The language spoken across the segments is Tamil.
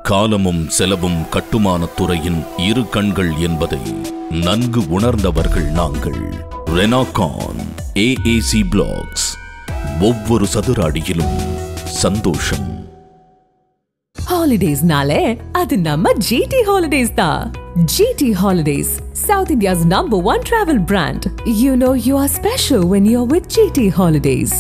காலமும் செலவும் கட்டுமானத் துறையின் இரு கண்கள் என்பதை நன்கு உணர்ந்தவர்கள் நாங்கள் ரெனாகான் ஏஏசி பிளாக்ஸ் ஒவ்வொரு சதுர அடியிலும் சந்தோஷம் ஹாலிடேஸ்னாலே அது நம்ம ஜிடி ஹாலிடேஸ் தான் GT holidays south India's number one travel brand you know you are special when you are with GT holidays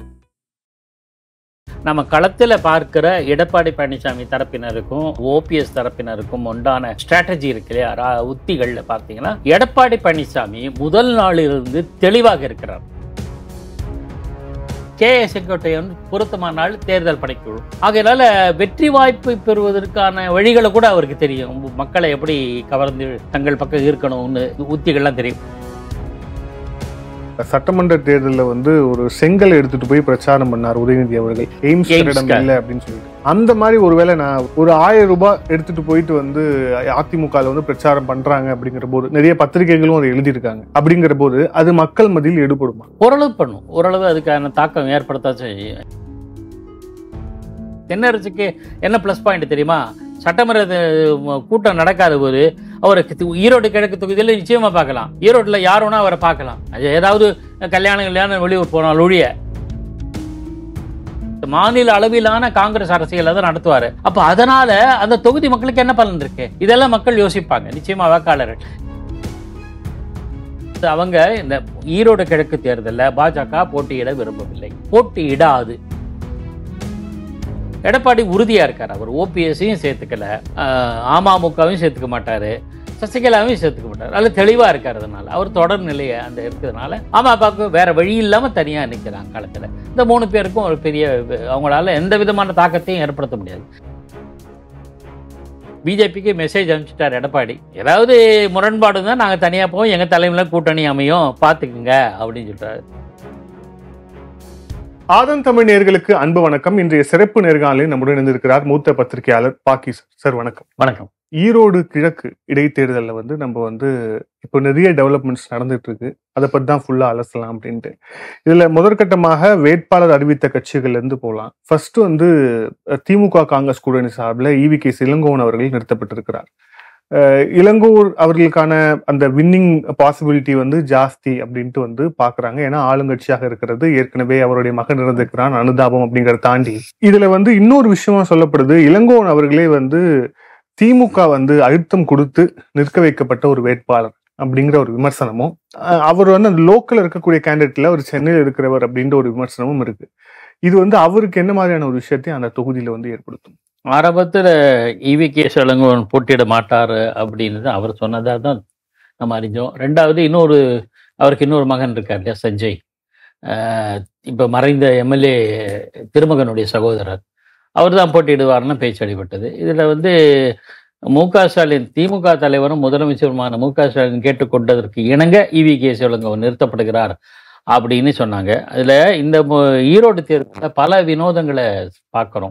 நம்ம களத்தில் பார்க்கிற எடப்பாடி பழனிசாமி தரப்பினருக்கும் ஓபிஎஸ் தரப்பினருக்கும் உண்டான ஸ்ட்ராட்டஜி இருக்கு இல்லையா ரா- உத்திகள்ல பார்த்தீங்கன்னா எடப்பாடி பழனிசாமி முதல் நாளிலிருந்து தெளிவாக இருக்கிறார் கே ஏ செங்கோட்டையன் பொருத்தமான நாள் தேர்தல் படைக்குழு ஆகையினால வெற்றி வாய்ப்பு பெறுவதற்கான வழிகளை கூட அவருக்கு தெரியும் மக்களை எப்படி கவர்ந்து தங்கள் பக்கம் இருக்கணும்னு உத்திகள்லாம் தெரியும் சட்டமன்ற தேர்தலில் வந்து ஒரு செங்கல் எடுத்துட்டு போய் பிரச்சாரம் பண்ணார் உதயநிதி அவர்கள் எய்ம்ஸ் எய்ம்ஸ்க்கு. கட்டிடம் இல்லை அப்படின்னு சொல்லிட்டு அந்த மாதிரி ஒருவேளை நான் ஒரு ஆயிரம் ரூபாய் எடுத்துட்டு போயிட்டு வந்து அதிமுகவில் வந்து பிரச்சாரம் பண்றாங்க அப்படிங்கிற போது நிறைய பத்திரிகைகளும் அதை எழுதியிருக்காங்க அப்படிங்கிற போது அது மக்கள் மத்தியில் எடுபடுமா ஓரளவு பண்ணும் ஓரளவு அதுக்கான தாக்கம் ஏற்படுத்த செய்யும் தென்னரசுக்கு என்ன ப்ளஸ் பாயிண்ட் தெரியுமா சட்டமன்ற அஹ், கூட்டம் நடக்காத போது அவருக்கு தி- ஈரோடு கிழக்கு தொகுதியில் நிச்சயமா பார்க்கலாம் ஈரோட்டில் யார் வேணா அவரை பார்க்கலாம் அது ஏதாவது கல்யாணம் கல்யாணம் வெளியூர் போனால் ஒழிய மாநில அளவிலான காங்கிரஸ் அரசியலை தான் நடத்துவாரு அப்ப அதனால அந்த தொகுதி மக்களுக்கு என்ன பலன் இருக்கு இதெல்லாம் மக்கள் யோசிப்பாங்க நிச்சயமா வாக்காளர்கள் அவங்க இந்த ஈரோடு கிழக்கு தேர்தலில் பாஜக போட்டியிட விரும்பவில்லை போட்டியிடாது எடப்பாடி உறுதியா இருக்கார் அவர் ஓபிஎஸ்ஸையும் சேர்த்துக்கல ஆஹ் அமமுகவையும் சேர்த்துக்க மாட்டாரு சசிகலாவையும் சேர்த்துக்க மாட்டார் அதில் தெளிவா இருக்கார் அதனால அவர் தொடர் நிலையை அந்த இருக்கிறதுனால அமமுகவுக்கு வேற வழி இல்லாம தனியா நிற்கிறாங்க களத்துல இந்த மூணு பேருக்கும் ஒரு பெரிய அவங்களால எந்த விதமான தாக்கத்தையும் ஏற்படுத்த முடியாது பிஜேபிக்கு மெசேஜ் அனுப்பிச்சிட்டார் எடப்பாடி ஏதாவது முரண்பாடு தான் நாங்கள் தனியாக போவோம் எங்கள் தலைமையில் கூட்டணி அமையும் பார்த்துக்குங்க அப்படின்னு சொல்லிட்டாரு ஆதன் தமிழ் நேர்களுக்கு அன்பு வணக்கம் இன்றைய சிறப்பு நேர்காணலில் நம்முடன் இருந்திருக்கிறார் மூத்த பத்திரிகையாளர் பாக்கி சார் சார் வணக்கம் வணக்கம் ஈரோடு கிழக்கு இடைத்தேர்தலில் வந்து நம்ம வந்து இப்போ நிறைய டெவலப்மெண்ட்ஸ் நடந்துட்டு இருக்கு அதை பற்றி தான் ஃபுல்லாக அலசலாம் அப்படின்ட்டு இதில் முதற்கட்டமாக வேட்பாளர் அறிவித்த கட்சிகள்ல இருந்து போகலாம் ஃபர்ஸ்ட் வந்து அஹ், திமுக காங்கிரஸ் கூட்டணி சார்பில் இவி கே இளங்கோவன் அவர்கள் நிறுத்தப்பட்டிருக்கிறார் அஹ், இளங்கோவர் அவர்களுக்கான அந்த வின்னிங் பாசிபிலிட்டி வந்து ஜாஸ்தி அப்படின்ட்டு வந்து பார்க்குறாங்க ஏன்னா ஆளுங்கட்சியாக இருக்கிறது ஏற்கனவே அவருடைய மகன் இருந்திருக்கிறான் அனுதாபம் அப்படிங்கிறத தாண்டி இதுல வந்து இன்னொரு விஷயமா சொல்லப்படுது இளங்கோவன் அவர்களே வந்து திமுக வந்து அழுத்தம் கொடுத்து நிற்க வைக்கப்பட்ட ஒரு வேட்பாளர் அப்படிங்கிற ஒரு விமர்சனமும் அஹ் அவர் வந்து அந்த லோக்கல் இருக்கக்கூடிய கேண்டிடேட்ல அவர் சென்னையில் இருக்கிறவர் அப்படின்ற ஒரு விமர்சனமும் இருக்கு இது வந்து அவருக்கு என்ன மாதிரியான ஒரு விஷயத்தையும் அந்த தொகுதியில வந்து ஏற்படுத்தும் ஆரம்பத்தில் இவி கே இளங்கோவன் போட்டியிட மாட்டார் அப்படின்னு தான் அவர் சொன்னதாக தான் நம்ம அறிஞ்சோம் ரெண்டாவது இன்னொரு அவருக்கு இன்னொரு மகன் இருக்கார் இல்லையா சஞ்சய் இப்போ மறைந்த எம்எல்ஏ திருமகனுடைய சகோதரர் அவர் தான் போட்டியிடுவார்னு பேச்சு அடிபட்டது இதில் வந்து மு க ஸ்டாலின் திமுக தலைவரும் முதலமைச்சருமான மு க ஸ்டாலின் கேட்டுக்கொண்டதற்கு இணங்க இவி கே இளங்கோவன் நிறுத்தப்படுகிறார் அப்படின்னு சொன்னாங்க அதில் இந்த மு- ஈரோடு தேர்தலில் பல வினோதங்களை பார்க்குறோம்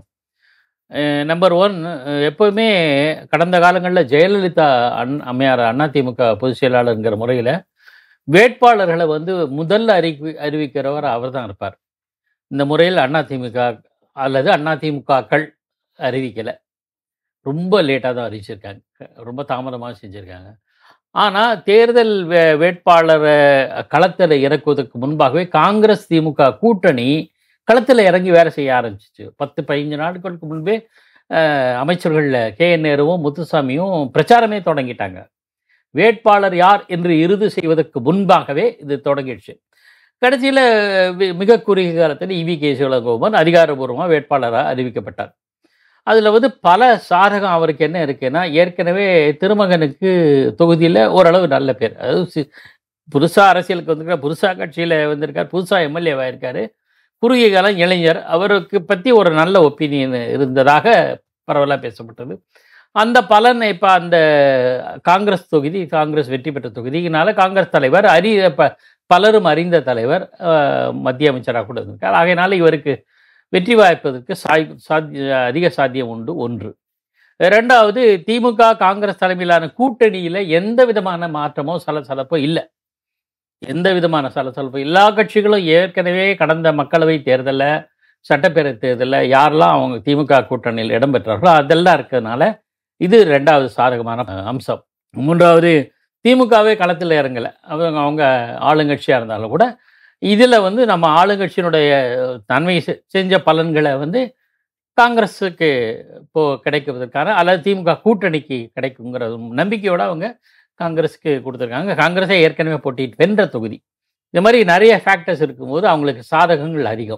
நம்பர் ஒன் எப்போவுமே கடந்த காலங்களில் ஜெயலலிதா அண் அம்மையார் அதிமுக பொதுச் செயலாளருங்கிற முறையில் வேட்பாளர்களை வந்து முதல்ல அறிவி அறிவிக்கிறவர் அவர் தான் இருப்பார் இந்த முறையில் அதிமுக அல்லது அதிமுகக்கள் அறிவிக்கலை ரொம்ப லேட்டாக தான் அறிவிச்சிருக்காங்க ரொம்ப தாமதமாக செஞ்சுருக்காங்க ஆனால் தேர்தல் வே வேட்பாளரை களத்தில் இறக்குவதற்கு முன்பாகவே காங்கிரஸ் திமுக கூட்டணி களத்தில் இறங்கி வேலை செய்ய ஆரம்பிச்சிச்சு பத்து பதினஞ்சு நாட்களுக்கு முன்பே அஹ், அமைச்சர்கள்ல கே என் நேருவும் முத்துசாமியும் பிரச்சாரமே தொடங்கிட்டாங்க வேட்பாளர் யார் என்று இறுதி செய்வதற்கு முன்பாகவே இது தொடங்கிடுச்சு கடைசியில் மிக குறுகிய காலத்தில் இவி கே சிவலங்கோவன் அதிகாரபூர்வமாக வேட்பாளராக அறிவிக்கப்பட்டார் அதில் வந்து பல சாதகம் அவருக்கு என்ன இருக்குன்னா ஏற்கனவே திருமகனுக்கு தொகுதியில் ஓரளவு நல்ல பேர் அதாவது சி- புதுசா அரசியலுக்கு வந்திருக்கார் புதுசா கட்சியில் வந்திருக்கார் புதுசா எம்எல்ஏவாக இருக்காரு குறுகிய காலம் இளைஞர் அவருக்கு பற்றி ஒரு நல்ல ஒப்பீனியன் இருந்ததாக பரவலாக பேசப்பட்டது அந்த பலன் இப்போ அந்த காங்கிரஸ் தொகுதி காங்கிரஸ் வெற்றி பெற்ற தொகுதியினால காங்கிரஸ் தலைவர் அறி ப பலரும் அறிந்த தலைவர் அஹ், மத்திய அமைச்சராக கூட இருந்திருக்கார் ஆகையினால இவருக்கு வெற்றி வாய்ப்பதற்கு சாய் சாத்திய அதிக சாத்தியம் உண்டு ஒன்று ரெண்டாவது திமுக காங்கிரஸ் தலைமையிலான கூட்டணியில் எந்த விதமான மாற்றமோ சலசலப்போ இல்லை எந்த விதமான சலசலப்பு எல்லா கட்சிகளும் ஏற்கனவே கடந்த மக்களவை தேர்தலில் சட்டப்பேரவை தேர்தலில் யாரெல்லாம் அவங்க திமுக கூட்டணியில் இடம்பெற்றார்களோ அதெல்லாம் இருக்கிறதுனால இது ரெண்டாவது சாதகமான அஹ், அம்சம் மூன்றாவது திமுகவே களத்தில் இறங்கலை அவங்க அவங்க ஆளுங்கட்சியாக இருந்தாலும் கூட இதில் வந்து நம்ம ஆளுங்கட்சியினுடைய நன்மை செ- செஞ்ச பலன்களை வந்து காங்கிரஸுக்கு இப்போ கிடைக்குவதற்கான அல்லது திமுக கூட்டணிக்கு கிடைக்குங்கிற நம்பிக்கையோட அவங்க காங்கிரஸுக்கு கொடுத்துருக்காங்க காங்கிரஸே ஏற்கனவே போட்டிட்டு வென்ற தொகுதி இந்த மாதிரி நிறைய ஃபேக்டர்ஸ் இருக்கும்போது அவங்களுக்கு சாதகங்கள் அதிகம்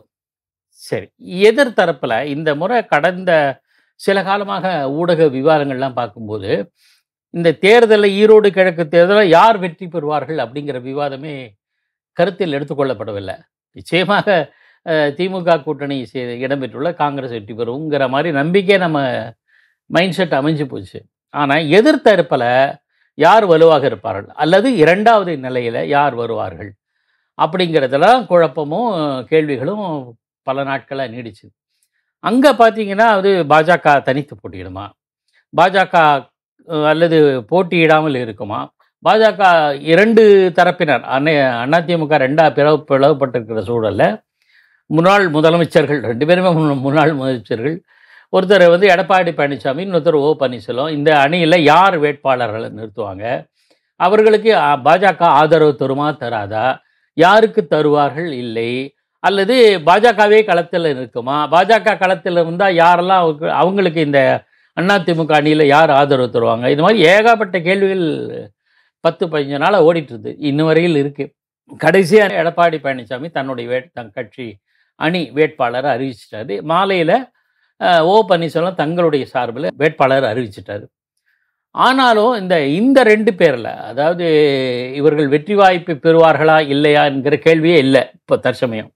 சரி எதிர்த்தரப்பில் இந்த முறை கடந்த சில காலமாக ஊடக விவாதங்கள்லாம் பார்க்கும்போது இந்த தேர்தலில் ஈரோடு கிழக்கு தேர்தலில் யார் வெற்றி பெறுவார்கள் அப்படிங்கிற விவாதமே கருத்தில் எடுத்துக்கொள்ளப்படவில்லை நிச்சயமாக அஹ், திமுக கூட்டணி சே- இடம்பெற்றுள்ள காங்கிரஸ் வெற்றி பெறுங்கிற மாதிரி நம்பிக்கை நம்ம மைண்ட் செட் அமைஞ்சு போச்சு ஆனால் எதிர்த்தரப்பில் யார் வலுவாக இருப்பார்கள் அல்லது இரண்டாவது நிலையில் யார் வருவார்கள் அப்படிங்கிறதெல்லாம் குழப்பமும் கேள்விகளும் பல நாட்களாக நீடிச்சுது அங்கே பார்த்தீங்கன்னா அது பாஜக தனித்து போட்டியிடுமா பாஜக அஹ், அல்லது போட்டியிடாமல் இருக்குமா பாஜக இரண்டு தரப்பினர் அன்னை அதிமுக ரெண்டா பிளவு பிளவுபட்டிருக்கிற சூழலில் முன்னாள் முதலமைச்சர்கள் ரெண்டு பேருமே முன்ன- முன்னாள் முதலமைச்சர்கள் ஒருத்தர் வந்து எடப்பாடி பழனிசாமி இன்னொருத்தர் ஓ பன்னீர்செல்வம் இந்த அணியில் யார் வேட்பாளர்களை நிறுத்துவாங்க அவர்களுக்கு அ, பாஜக ஆதரவு தருமா தராதா யாருக்கு தருவார்கள் இல்லை அல்லது பாஜகவே களத்தில் இருக்குமா பாஜக களத்தில் இருந்தால் யாரெல்லாம் அவங்க- அவங்களுக்கு இந்த அதிமுக அணியில் யார் ஆதரவு தருவாங்க இது மாதிரி ஏகப்பட்ட கேள்விகள் பத்து பதினஞ்சு நாளாக ஓடிட்டு இருந்து இன்ன வரையில் இருக்கு கடைசியாக எடப்பாடி பழனிசாமி தன்னுடைய வேட் தன் கட்சி அணி வேட்பாளரை அறிவிச்சிட்டாரு மாலையில் ஓ பன்னீர்செல்வம் தங்களுடைய சார்பில் வேட்பாளர் அறிவிச்சிட்டாரு ஆனாலும் இந்த இந்த ரெண்டு பேரில் அதாவது இவர்கள் வெற்றி வாய்ப்பு பெறுவார்களா இல்லையா என்கிற கேள்வியே இல்லை இப்போ தற்சமயம்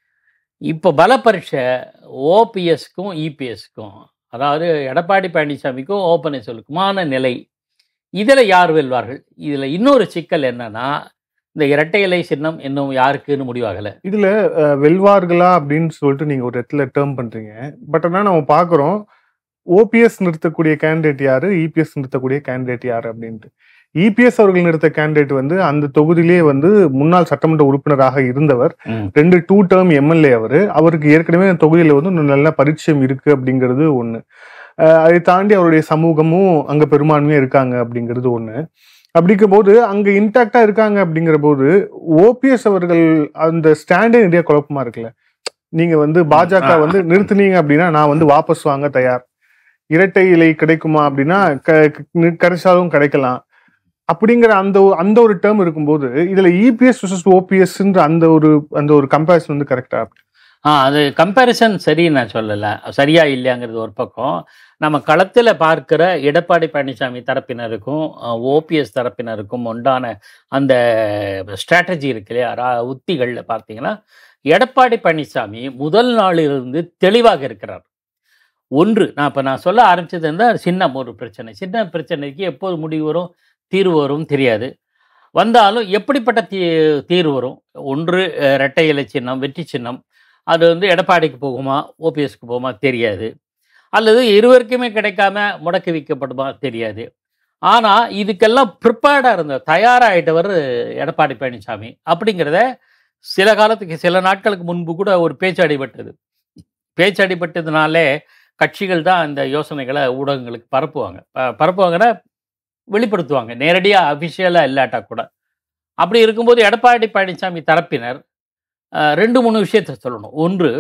இப்போ பல பரீட்சை ஓபிஎஸ்க்கும் இபிஎஸ்க்கும் அதாவது எடப்பாடி பழனிசாமிக்கும் ஓ பன்னீர்செல்வக்குமான நிலை இதில் யார் வெல்வார்கள் இதில் இன்னொரு சிக்கல் என்னன்னா இந்த இரட்டை இலை சின்னம் இன்னும் யாருக்குன்னு முடிவாகலை இதுல அஹ், வெல்வார்களா அப்படின்னு சொல்லிட்டு நீங்க ஒரு இடத்துல டேர்ம் பண்றீங்க பட் ஆனா நம்ம பாக்குறோம் ஓபிஎஸ் நிறுத்தக்கூடிய கேண்டிடேட் யாரு இபிஎஸ் நிறுத்தக்கூடிய கேண்டிடேட் யாரு அப்படின்ட்டு இபிஎஸ் அவர்கள் நிறுத்த கேண்டிடேட் வந்து அந்த தொகுதியிலேயே வந்து முன்னாள் சட்டமன்ற உறுப்பினராக இருந்தவர் ரெண்டு டூ டேர்ம் எம்எல்ஏ அவரு அவருக்கு ஏற்கனவே அந்த தொகுதியில வந்து ஒரு நல்ல பரிச்சயம் இருக்கு அப்படிங்கிறது ஒண்ணு அஹ் அதை தாண்டி அவருடைய சமூகமும் அங்க பெரும்பான்மையா இருக்காங்க அப்படிங்கிறது ஒண்ணு அப்படிங்கும் போது அங்க இன்டாக்டா இருக்காங்க அப்படிங்கிற போது ஓபிஎஸ் அவர்கள் அந்த ஸ்டாண்டே நிறைய குழப்பமா இருக்குல்ல நீங்க வந்து பாஜக வந்து நிறுத்துனீங்க அப்படின்னா நான் வந்து வாபஸ் வாங்க தயார் இரட்டை இலை கிடைக்குமா அப்படின்னா க- க- கிடைச்சாலும் கிடைக்கலாம் அப்படிங்கிற அந்த ஒரு- அந்த ஒரு டேர்ம் இருக்கும்போது இதுல இபிஎஸ் vs ஓபிஎஸ்ன்ற அந்த ஒரு அந்த ஒரு கம்பேரிசன் வந்து கரெக்டா ஆ அது கம்பேரிசன் சரி நான் சொல்லலை சரியா இல்லையாங்கிறது ஒரு பக்கம் நம்ம களத்தில் பார்க்கிற எடப்பாடி பழனிசாமி தரப்பினருக்கும் ஓபிஎஸ் தரப்பினருக்கும் உண்டான அந்த ஸ்ட்ராட்டஜி இருக்கு இல்லையா ரா- உத்திகளில் பார்த்தீங்கன்னா எடப்பாடி பழனிசாமி முதல் நாளிலிருந்து தெளிவாக இருக்கிறார் ஒன்று நான் இப்போ நான் சொல்ல ஆரம்பிச்சது இருந்தால் சின்ன ஒரு பிரச்சனை சின்ன பிரச்சனைக்கு எப்போது முடிவு வரும் தீர்வு வரும் தெரியாது வந்தாலும் எப்படிப்பட்ட தீ தீர்வு வரும் ஒன்று அஹ், இரட்டை இலை சின்னம் வெற்றி சின்னம் அது வந்து எடப்பாடிக்கு போகுமா ஓபிஎஸ்க்கு போகுமா தெரியாது அல்லது இருவருக்குமே கிடைக்காம முடக்கி வைக்கப்படுமா தெரியாது ஆனால் இதுக்கெல்லாம் ப்ரிப்பேர்டாக இருந்த தயாராகிட்டவர் எடப்பாடி பழனிசாமி அப்படிங்கிறத சில காலத்துக்கு சில நாட்களுக்கு முன்பு கூட ஒரு பேச்சு அடிபட்டது பேச்சு அடிபட்டதுனாலே கட்சிகள் தான் இந்த யோசனைகளை ஊடகங்களுக்கு பரப்புவாங்க ப- பரப்புவாங்கன்னா வெளிப்படுத்துவாங்க நேரடியாக அஃபிஷியலாக இல்லாட்டா கூட அப்படி இருக்கும்போது எடப்பாடி பழனிசாமி தரப்பினர் அஹ், ரெண்டு மூணு விஷயத்தை சொல்லணும் ஒன்று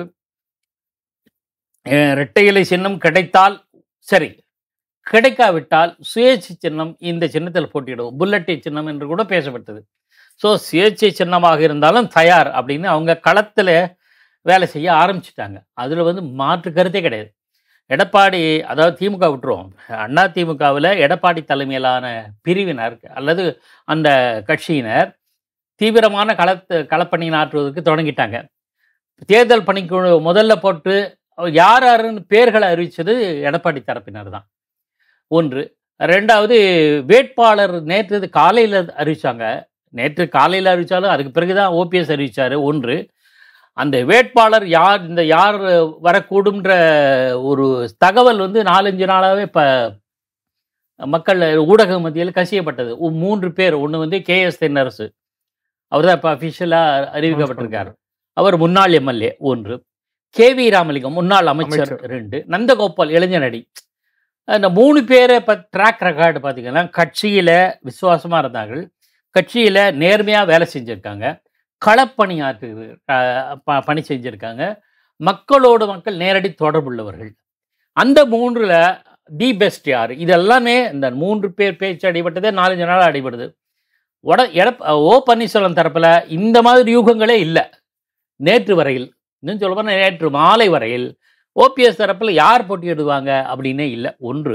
அஹ், இரட்டை இலை சின்னம் கிடைத்தால் சரி கிடைக்காவிட்டால் சுயேட்சை சின்னம் இந்த சின்னத்தில் போட்டியிடுவோம் புல்லட்டை சின்னம் என்று கூட பேசப்பட்டது ஸோ சுயேட்சை சின்னமாக இருந்தாலும் தயார் அப்படின்னு அவங்க களத்தில் வேலை செய்ய ஆரம்பிச்சிட்டாங்க அதில் வந்து மாற்று கருத்தே கிடையாது எடப்பாடி அதாவது திமுக விட்டுருவோம் அண்ணா திமுகவில் எடப்பாடி தலைமையிலான பிரிவினர் அல்லது அந்த கட்சியினர் தீவிரமான களத்து களப்பணி ஆற்றுவதற்கு தொடங்கிட்டாங்க தேர்தல் பணிக்குழு முதல்ல போட்டு யார் யாருன்னு பேர்களை அறிவிச்சது எடப்பாடி தரப்பினர் தான் ஒன்று ரெண்டாவது வேட்பாளர் நேற்று காலையில் அறிவிச்சாங்க நேற்று காலையில் அறிவிச்சாலும் அதுக்கு பிறகு தான் ஓபிஎஸ் அறிவிச்சாரு ஒன்று அந்த வேட்பாளர் யார் இந்த யார் வரக்கூடும்ன்ற ஒரு தகவல் வந்து நாலஞ்சு நாளாகவே இப்போ மக்கள் ஊடக மத்தியில் கசியப்பட்டது உ- மூன்று பேர் ஒன்று வந்து கேஎஸ் தென்னரசு அவர் தான் இப்போ அஃபிஷியலாக அறிவிக்கப்பட்டிருக்கார் அவர் முன்னாள் எம்எல்ஏ ஒன்று கே வி ராமலிங்கம் முன்னாள் அமைச்சர் அமைச்சர். ரெண்டு நந்தகோபால் இளைஞனடி அந்த மூணு பேரை பத் ட்ராக் ரெக்கார்டு பார்த்தீங்கன்னா கட்சியில் விசுவாசமாக இருந்தார்கள் கட்சியில் நேர்மையாக வேலை செஞ்சுருக்காங்க களப்பணி ஆற்று அஹ், ப- பணி செஞ்சுருக்காங்க மக்களோடு மக்கள் நேரடி தொடர்புள்ளவர்கள் அந்த மூன்றில் தி பெஸ்ட் யார் இதெல்லாமே இந்த மூன்று பேர் பேச்சு அடிபட்டதே நாலஞ்சு நாள் அடிபடுது உட எடப் ஓ பன்னீர்செல்வம் தரப்பில் இந்த மாதிரி யூகங்களே இல்லை நேற்று வரையில் இன்னும் சொல்ல போனால் நேற்று மாலை வரையில் ஓபிஎஸ் தரப்பில் யார் போட்டியிடுவாங்க அப்படின்னே இல்லை ஒன்று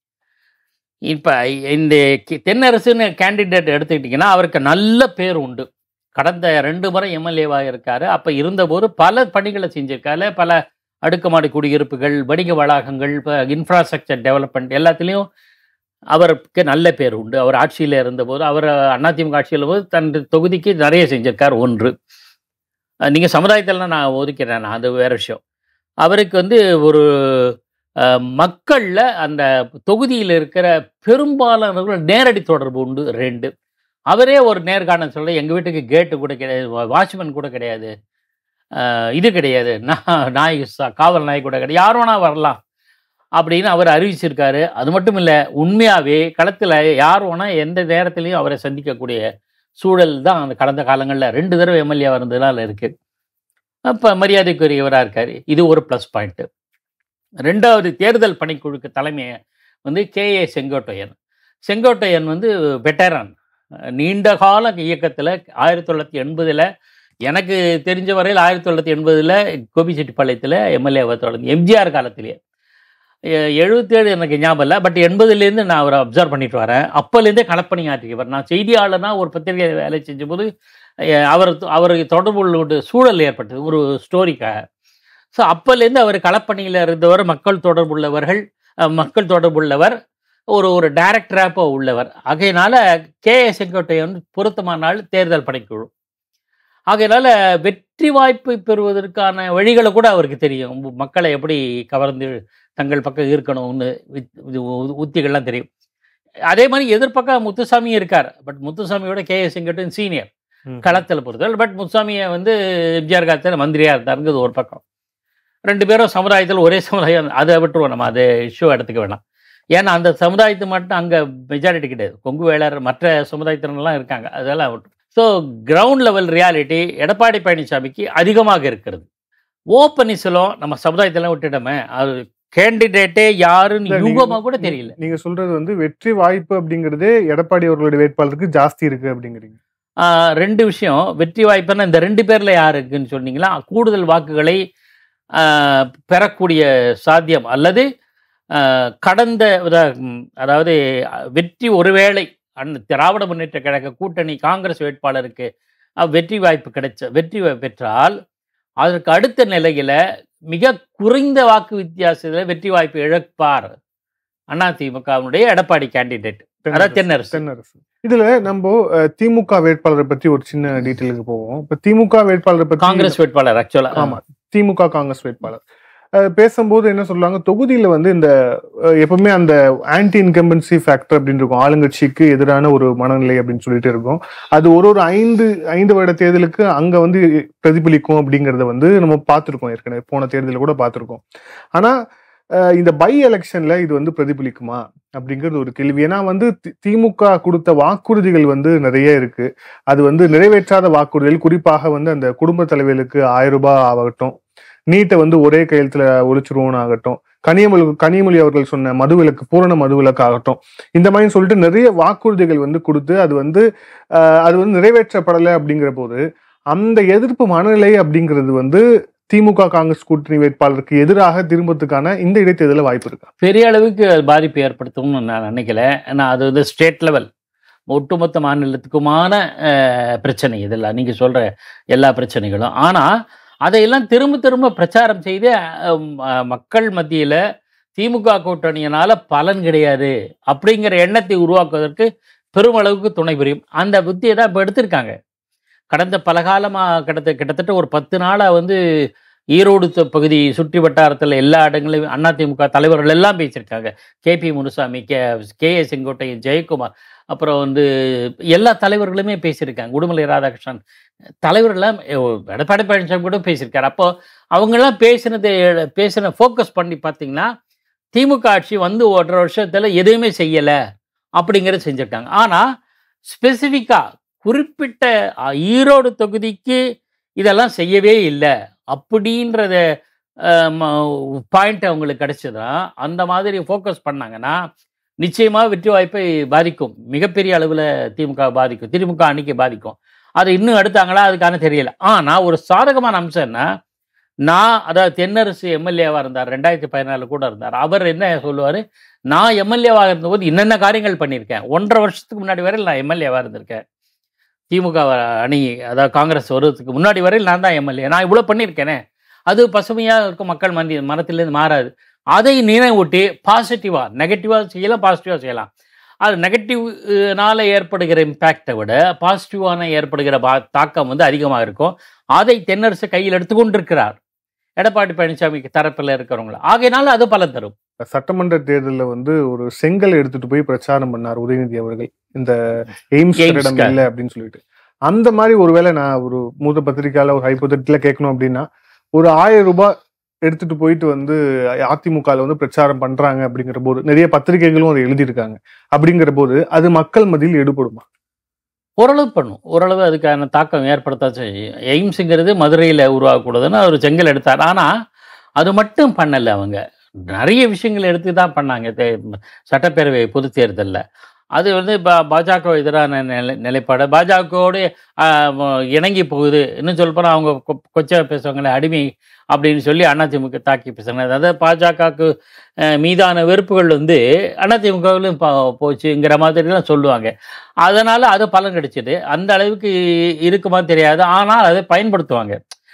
இப்போ இந்த கி- தென்னரசுன்னு கேண்டிடேட் எடுத்துக்கிட்டிங்கன்னா அவருக்கு நல்ல பேர் உண்டு கடந்த ரெண்டு முறை எம்எல்ஏவாக இருக்காரு அப்போ இருந்தபோது பல பணிகளை செஞ்சிருக்காரு பல அடுக்குமாடி குடியிருப்புகள் வணிக வளாகங்கள் இப்போ இன்ஃப்ராஸ்ட்ரக்சர் டெவலப்மெண்ட் எல்லாத்துலேயும் அவருக்கு நல்ல பேர் உண்டு அவர் ஆட்சியில் இருந்தபோது அவர் அதிமுக ஆட்சியில் போது தன் தொகுதிக்கு நிறைய செஞ்சிருக்கார் ஒன்று நீங்கள் சமுதாயத்திலாம் நான் ஒதுக்கிறேன் நான் அது வேற விஷயம் அவருக்கு வந்து ஒரு மக்களில் அந்த தொகுதியில் இருக்கிற பெரும்பாலானவர்கள் நேரடி தொடர்பு உண்டு ரெண்டு அவரே ஒரு நேர்காணல் சொல்ல எங்கள் வீட்டுக்கு கேட்டு கூட கிடையாது வாட்ச்மேன் கூட கிடையாது அஹ், இது கிடையாது நான் நாய் ச- காவல் நாய் கூட கிடையாது யார் வேணா வரலாம் அப்படின்னு அவர் அறிவிச்சிருக்காரு அது மட்டும் இல்லை உண்மையாகவே களத்தில் யார் வேணா எந்த நேரத்துலையும் அவரை சந்திக்கக்கூடிய சூழல் தான் அந்த கடந்த காலங்களில் ரெண்டு தடவை எம்எல்ஏ இருந்ததுனால இருக்குது அப்போ மரியாதைக்குரியவராக இருக்கார் இது ஒரு ப்ளஸ் பாயிண்ட்டு ரெண்டாவது தேர்தல் பணிக்குழுக்கு தலைமையை வந்து கே ஏ செங்கோட்டையன் செங்கோட்டையன் வந்து வெட்டரான் நீண்ட கால இயக்கத்தில் ஆயிரத்தி தொள்ளாயிரத்தி எண்பதில் எனக்கு தெரிஞ்ச வரையில் ஆயிரத்தி தொள்ளாயிரத்தி எண்பதில் கோபிச்செட்டிப்பாளையத்தில் எம்எல்ஏவை தொடர்ந்து எம்ஜிஆர் காலத்திலேயே எ- எழுபத்தேழு எனக்கு ஞாபகம் இல்லை பட் எண்பதுலேருந்து நான் அவரை அப்சர்வ் பண்ணிட்டு வரேன் அப்போலேருந்தே களப்பணி ஆற்றிக்கவர் நான் செய்தியாளர்னா ஒரு பத்திரிகை வேலை செஞ்சபோது அஹ், அவர் அவருக்கு தொடர்பு உள்ள ஒரு சூழல் ஏற்பட்டது ஒரு ஸ்டோரிக்காக ஸோ அப்போலேருந்து அவர் களப்பணியில் இருந்தவர் மக்கள் தொடர்புள்ளவர்கள் அஹ், மக்கள் தொடர்புள்ளவர் ஒரு ஒரு டைரக்டராக உள்ளவர் ஆகையினால கே ஏ செங்கோட்டையன் பொருத்தமானால் தேர்தல் பணிக்குழு ஆகையினால வெற்றி வாய்ப்பை பெறுவதற்கான வழிகளை கூட அவருக்கு தெரியும் மக்களை எப்படி கவர்ந்து தங்கள் பக்கம் இருக்கணும்னு வித்- இது உ- உத்திகள்லாம் தெரியும் அதே மாதிரி எதிர்பக்கம் முத்துசாமி இருக்கார் பட் முத்துசாமியோட கே எஸ் செங்கோட்டையன் சீனியர் ம். களத்தில் பொறுத்தவரை பட் முத்துசாமியை வந்து எம்ஜிஆர் காலத்தில் மந்திரியாக இருந்தாருங்கிறது ஒரு பக்கம் ரெண்டு பேரும் சமுதாயத்தில் ஒரே சமுதாயம் அதை விட்டுருவோம் நம்ம அதை இஷ்யூ எடுத்துக்க வேணாம் ஏன்னா அந்த சமுதாயத்து மட்டும் அங்கே மெஜாரிட்டி கிடையாது கொங்கு வேளார் மற்ற சமுதாயத்தினர்லாம் இருக்காங்க அதெல்லாம் விட்டு so ground level reality Edappadi பழனிசாமிக்கு அதிகமாக இருக்கிறது ஓ பன்னீர்செல்வம் நம்ம சமுதாயத்தெல்லாம் விட்டுட்டோமே அது கேண்டிடேட்டே யாருன்னு இல்ல, நீங்க- யூகமாக கூட தெரியல நீங்க சொல்றது வந்து வெற்றி வாய்ப்பு அப்படிங்கிறதே எடப்பாடி அவர்களுடைய வேட்பாளருக்கு ஜாஸ்தி இருக்கு அப்படிங்கிறீங்க ஆஹ் ரெண்டு விஷயம் வெற்றி வாய்ப்புன்னா இந்த ரெண்டு பேர்ல யாருக்குன்னு சொன்னீங்களா கூடுதல் வாக்குகளை ஆஹ் பெறக்கூடிய சாத்தியம் அல்லது ஆஹ் கடந்த உதா- ம், அதாவது அஹ், வெற்றி ஒருவேளை அந்த திராவிட முன்னேற்ற கழக கூட்டணி காங்கிரஸ் வேட்பாளருக்கு அஹ், வெற்றி வாய்ப்பு கிடைச்ச வெற்றி வா- பெற்றால் அதற்கு அடுத்த நிலையில மிக குறைந்த வாக்கு வித்தியாசத்தில் வெற்றி வாய்ப்பு இழப்பார் அதிமுகவினுடைய எடப்பாடி கேண்டிடேட் அதாவது தென்னரசு தென்னரசு இதுல நம்ம அஹ், திமுக வேட்பாளரை பத்தி ஒரு சின்ன டீட்டெயிலுக்கு போவோம் இப்ப திமுக வேட்பாளரை பத்தி காங்கிரஸ் வேட்பாளர் ஆக்சுவலா ஆமா திமுக காங்கிரஸ் வேட்பாளர் அஹ், பேசும்போது என்ன சொல்றாங்க தொகுதியில வந்து இந்த அஹ், எப்பவுமே அந்த ஆன்டி இன்கம்பன்சி ஃபேக்டர் அப்படின்னு இருக்கும் ஆளுங்கட்சிக்கு எதிரான ஒரு மனநிலை அப்படின்னு சொல்லிட்டு இருக்கும் அது ஒரு ஒரு ஐந்து ஐந்து வருட தேர்தலுக்கு அங்க வந்து பிரதிபலிக்கும் அப்படிங்கறத வந்து நம்ம பார்த்திருக்கோம் ஏற்கனவே போன தேர்தலில் கூட பார்த்திருக்கோம் ஆனா அஹ், இந்த பை எலெக்ஷன்ல இது வந்து பிரதிபலிக்குமா அப்படிங்கிறது ஒரு கேள்வி ஏன்னா வந்து தி- திமுக கொடுத்த வாக்குறுதிகள் வந்து நிறைய இருக்கு அது வந்து நிறைவேற்றாத வாக்குறுதிகள் குறிப்பாக வந்து அந்த குடும்ப தலைவர்களுக்கு ஆயிரம் ரூபாய் ஆகட்டும் நீட்டை வந்து ஒரே கையெழுத்துல ஒழிச்சிருவோம்னு ஆகட்டும் கனியமொழி கனியமொழி அவர்கள் சொன்ன மதுவிலக்கு பூரண மதுவிலக்கு ஆகட்டும் இந்த மாதிரி சொல்லிட்டு நிறைய வாக்குறுதிகள் வந்து கொடுத்து அது வந்து ஆஹ், அது வந்து நிறைவேற்றப்படலை அப்படிங்கிற போது அந்த எதிர்ப்பு மனநிலை அப்படிங்கிறது வந்து திமுக காங்கிரஸ் கூட்டணி வேட்பாளருக்கு எதிராக திரும்பத்துக்கான இந்த இடைத்தேர்தலில் வாய்ப்பு இருக்கா பெரிய அளவுக்கு அது பாதிப்பு ஏற்படுத்தும்னு நான் நினைக்கல ஏன்னா அது வந்து ஸ்டேட் லெவல் ஒட்டுமொத்த மாநிலத்துக்குமான அஹ், பிரச்சனை இதெல்லாம் நீங்கள் சொல்கிற எல்லா பிரச்சனைகளும் ஆனால் அதையெல்லாம் திரும்ப திரும்ப பிரச்சாரம் செய்து அஹ், ம- மக்கள் மத்தியில் திமுக கூட்டணியினால பலன் கிடையாது அப்படிங்கிற எண்ணத்தை உருவாக்குவதற்கு பெருமளவுக்கு துணை புரியும் அந்த புத்தியை தான் இப்போ எடுத்திருக்காங்க கடந்த பல காலமாக கிட்டத்த கிட்டத்தட்ட ஒரு பத்து நாளாக வந்து ஈரோடு தொ- பகுதி சுற்றி வட்டாரத்தில் எல்லா இடங்களையும் அதிமுக தலைவர்கள் எல்லாம் பேசியிருக்காங்க K P Munusamy K K A Sengottaiyan Jayakumar அப்புறம் வந்து எல்லா தலைவர்களுமே பேசியிருக்காங்க உடுமலை ராதாகிருஷ்ணன் தலைவர்கள்லாம் எ- எடப்பாடி பழனிசாமி கூட பேசியிருக்காரு அப்போ அவங்கெல்லாம் பேசினது பேசின ஃபோக்கஸ் பண்ணி பார்த்தீங்கன்னா திமுக ஆட்சி வந்து ஒன்றரை வருஷத்தில் எதுவுமே செய்யலை அப்படிங்கிறத செஞ்சுருக்காங்க ஆனால் ஸ்பெசிஃபிக்காக குறிப்பிட்ட அ, ஈரோடு தொகுதிக்கு இதெல்லாம் செய்யவே இல்லை அப்படின்றத பாயிண்ட் அவங்களுக்கு கிடைச்சதுன்னா அந்த மாதிரி ஃபோக்கஸ் பண்ணாங்கன்னா நிச்சயமாக வெற்றி வாய்ப்பை பாதிக்கும் மிகப்பெரிய அளவில் திமுக பாதிக்கும் திமுக அன்னைக்கு பாதிக்கும் அதை இன்னும் எடுத்தாங்களா அதுக்கான தெரியல ஆனால் ஒரு சாதகமான அம்சம் என்ன நான் அதாவது தென்னரசு எம்எல்ஏவாக இருந்தார் ரெண்டாயிரத்தி பதினாலில் கூட இருந்தார் அவர் என்ன சொல்லுவார் நான் எம்எல்ஏவாக இருந்தபோது என்னென்ன காரியங்கள் பண்ணியிருக்கேன் ஒன்றரை வருஷத்துக்கு முன்னாடி வரையில் நான் எம்எல்ஏவாக இருந்திருக்கேன் திமுக அணி அதாவது காங்கிரஸ் வருவதுக்கு முன்னாடி வரையில் நான் தான் எம்எல்ஏ நான் இவ்வளோ பண்ணியிருக்கேனே அது பசுமையாக இருக்கும் மக்கள் மந்தி மனத்திலேருந்து மாறாது அதை நினைவூட்டி பாசிட்டிவாக நெகட்டிவாக செய்யலாம் பாசிட்டிவாக செய்யலாம் அது நெகட்டிவ்னால ஏற்படுகிற இம்பேக்டை விட பாசிட்டிவான ஏற்படுகிற பா தாக்கம் வந்து அதிகமாக இருக்கும் அதை தென்னரசு கையில் எடுத்துக்கொண்டிருக்கிறார் எடப்பாடி பழனிசாமி தரப்பில் இருக்கிறவங்கள ஆகையினால அது பலன் தரும் சட்டமன்ற தேர்தலில் வந்து ஒரு செங்கல் எடுத்துட்டு போய் பிரச்சாரம் பண்ணார் உதயநிதி அவர்கள் இந்த எய்ம்ஸ் எய்ம்ஸ்க்கு. இடம் இல்லை அப்படின்னு சொல்லிட்டு அந்த மாதிரி ஒருவேளை நான் ஒரு மூத்த பத்திரிக்கையால ஒரு ஹைப்போதட்டில கேட்கணும் அப்படின்னா ஒரு ஆயிரம் ரூபாய் எடுத்துட்டு போயிட்டு வந்து அதிமுகவில் வந்து பிரச்சாரம் பண்றாங்க அப்படிங்கிற போது நிறைய பத்திரிகைகளும் அதை எழுதியிருக்காங்க அப்படிங்கிற போது அது மக்கள் மத்தியில் எடுபடுமா ஓரளவு பண்ணும் ஓரளவு அதுக்கான தாக்கம் ஏற்படுத்த செய்யும் எய்ம்ஸுங்கிறது மதுரையில் உருவாகக்கூடாதுன்னு அவர் செங்கல் எடுத்தார் ஆனால் அது மட்டும் பண்ணலை அவங்க நிறைய விஷயங்கள் எடுத்து தான் பண்ணாங்க தே- சட்டப்பேரவை பொது தேர்தலில் அது வந்து பா பாஜக எதிரான நிலை நிலைப்பாடு பாஜகவோடு இணங்கி போகுது இன்னும் சொல்லப்போனால் அவங்க கொ- கொச்சை பேசுவாங்களே அடிமை அப்படின்னு சொல்லி அதிமுக தாக்கி பேசுறாங்க அதாவது பாஜகவுக்கு மீதான வெறுப்புகள் வந்து அதிமுகவிலும் போச்சுங்கிற மாதிரிலாம் சொல்லுவாங்க அதனால் அது பலன் கிடைச்சிது அந்த அளவுக்கு இருக்குமா தெரியாது ஆனால் அதை பயன்படுத்துவாங்க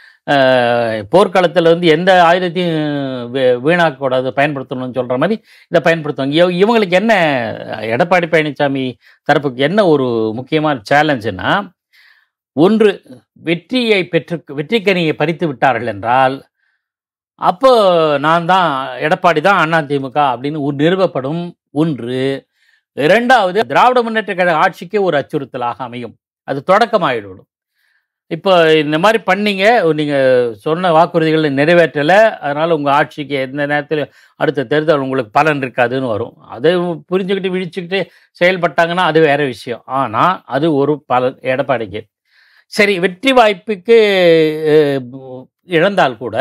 அஹ் போர்க்களத்தில் வந்து எந்த ஆயுதத்தையும் வீ- வீணாக்கக்கூடாது பயன்படுத்தணும்னு சொல்கிற மாதிரி இதை பயன்படுத்துவாங்க இவ- இவங்களுக்கு என்ன எடப்பாடி பழனிசாமி தரப்புக்கு என்ன ஒரு முக்கியமான சேலஞ்சுன்னா ஒன்று வெற்றியை பெற்று வெற்றிக்கனியை பறித்து விட்டார்கள் என்றால் அப்போ நான் தான் எடப்பாடி தான் அதிமுக அப்படின்னு ஒரு நிறுவப்படும் ஒன்று இரண்டாவது திராவிட முன்னேற்ற கழக ஆட்சிக்கு ஒரு அச்சுறுத்தலாக அமையும் அது தொடக்கமாகிவிடும் இப்போ இந்த மாதிரி பண்ணீங்க நீங்கள் சொன்ன வாக்குறுதிகளை நிறைவேற்றலை அதனால் உங்கள் ஆட்சிக்கு எந்த நேரத்தில் அடுத்த தேர்தல் உங்களுக்கு பலன் இருக்காதுன்னு வரும் அதை புரிஞ்சுக்கிட்டு விழிச்சுக்கிட்டு செயல்பட்டாங்கன்னா அது வேற விஷயம் ஆனால் அது ஒரு பலன் எடப்பாடிக்கு சரி வெற்றி வாய்ப்புக்கு அஹ், இழந்தால் கூட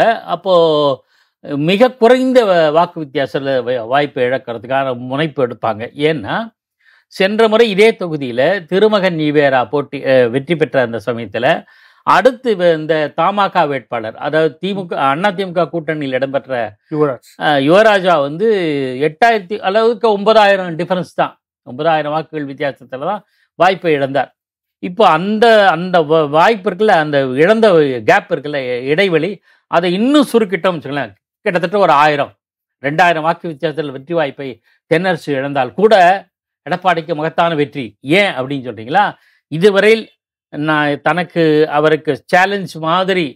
அப்போது மிக குறைந்த வ- வாக்கு வித்தியாசத்தில் வாய்ப்பு இழக்கிறதுக்கான முனைப்பு எடுப்பாங்க ஏன்னா சென்ற முறை இதே தொகுதியில் திருமகன் ஈவேரா போட்டி அஹ், வெற்றி பெற்ற அந்த சமயத்தில் அடுத்து வ- இந்த தமாக வேட்பாளர் அதாவது திமுக அண்ணா திமுக கூட்டணியில் இடம்பெற்ற யுவராஜ் அஹ், யுவராஜா வந்து எட்டாயிரத்தி அளவுக்கு ஒன்பதாயிரம் டிஃபரன்ஸ் தான் ஒன்பதாயிரம் வாக்குகள் வித்தியாசத்தில் தான் வாய்ப்பை இழந்தார் இப்போ அந்த அந்த வ- வாய்ப்பு இருக்குல்ல அந்த இழந்த கேப் இருக்குல்ல இடைவெளி அதை இன்னும் சுருக்கிட்டோம் வச்சுக்கலாம் கிட்டத்தட்ட ஒரு ஆயிரம் ரெண்டாயிரம் வாக்கு வித்தியாசத்தில் வெற்றி வாய்ப்பை தென்னரசு இழந்தால் கூட எடப்பாடிக்கு மகத்தான வெற்றி ஏன் அப்படின்னு சொல்றீங்களா இதுவரையில் நான் தனக்கு அவருக்கு சேலஞ்ச் மாதிரி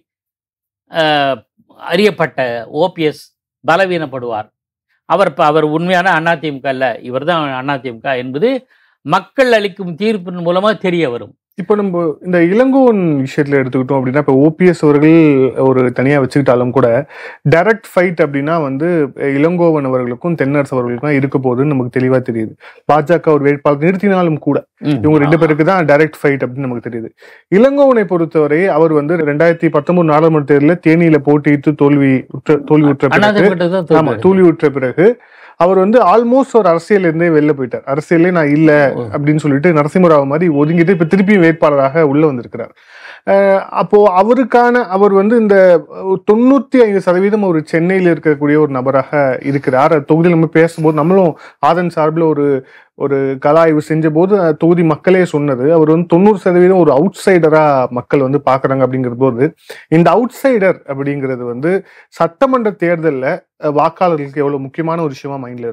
அஹ், அறியப்பட்ட ஓபிஎஸ் பலவீனப்படுவார் அவர் இப்ப அவர் உண்மையான அதிமுக அல்ல இவர் தான் அதிமுக என்பது மக்கள் அளிக்கும் தீர்ப்பின் மூலமா தெரிய வரும் இப்போ நம்ம இந்த இளங்கோவன் விஷயத்துல எடுத்துக்கிட்டோம் அப்படின்னா இப்போ ஓபிஎஸ் அவர்கள் ஒரு தனியா வச்சுக்கிட்டாலும் கூட டைரக்ட் ஃபைட் அப்படின்னா வந்து இளங்கோவன் அவர்களுக்கும் தென்னரசு அவர்களுக்கும் இருக்க போகுதுன்னு நமக்கு தெளிவா தெரியுது பாஜக ஒரு வேட்பாளர் நிறுத்தினாலும் கூட ம். இவங்க ரெண்டு பேருக்கு தான் டைரக்ட் ஃபைட் அப்படின்னு நமக்கு தெரியுது இளங்கோவனை பொறுத்தவரை அவர் வந்து ரெண்டாயிரத்தி பத்தொன்பது நாடாளுமன்ற தேர்தலில் தேனியில போட்டியிட்டு தோல்வி உற்ற தோல்வி உற்ற பிறகு அதிமுக தான் ஆமா தோல்வி. தோல்வி உற்ற பிறகு அவர் வந்து ஆல்மோஸ்ட் ஒரு அரசியல் இருந்தே வெளில போயிட்டார் அரசியலே நான் இல்ல ஓ. அப்படின்னு சொல்லிட்டு நரசிம்மராவ் மாதிரி ஒதுங்கிட்டு இப்ப திருப்பி வேட்பாளராக உள்ள வந்திருக்கிறார் அஹ் அப்போ அவருக்கான அவர் வந்து இந்த தொண்ணூத்தி ஐந்து சதவீதம் ஒரு சென்னையில் இருக்கக்கூடிய ஒரு நபராக இருக்கிறார் அது தொகுதியில் நம்ம பேசும்போது நம்மளும் ஆதன் சார்பில் ஒரு ஒரு கலாய்வு செஞ்ச போது அஹ், தொகுதி மக்களே சொன்னது அவர் வந்து தொண்ணூறு சதவீதம் ஒரு அவுட் சைடரா மக்கள் வந்து பாக்குறாங்க அப்படிங்கிற போது இந்த அவுட் சைடர் அப்படிங்கிறது வந்து சட்டமன்ற தேர்தல்ல அஹ், வாக்காளர்களுக்கு எவ்வளவு முக்கியமான ஒரு விஷயமா மைண்ட்ல இருக்கும்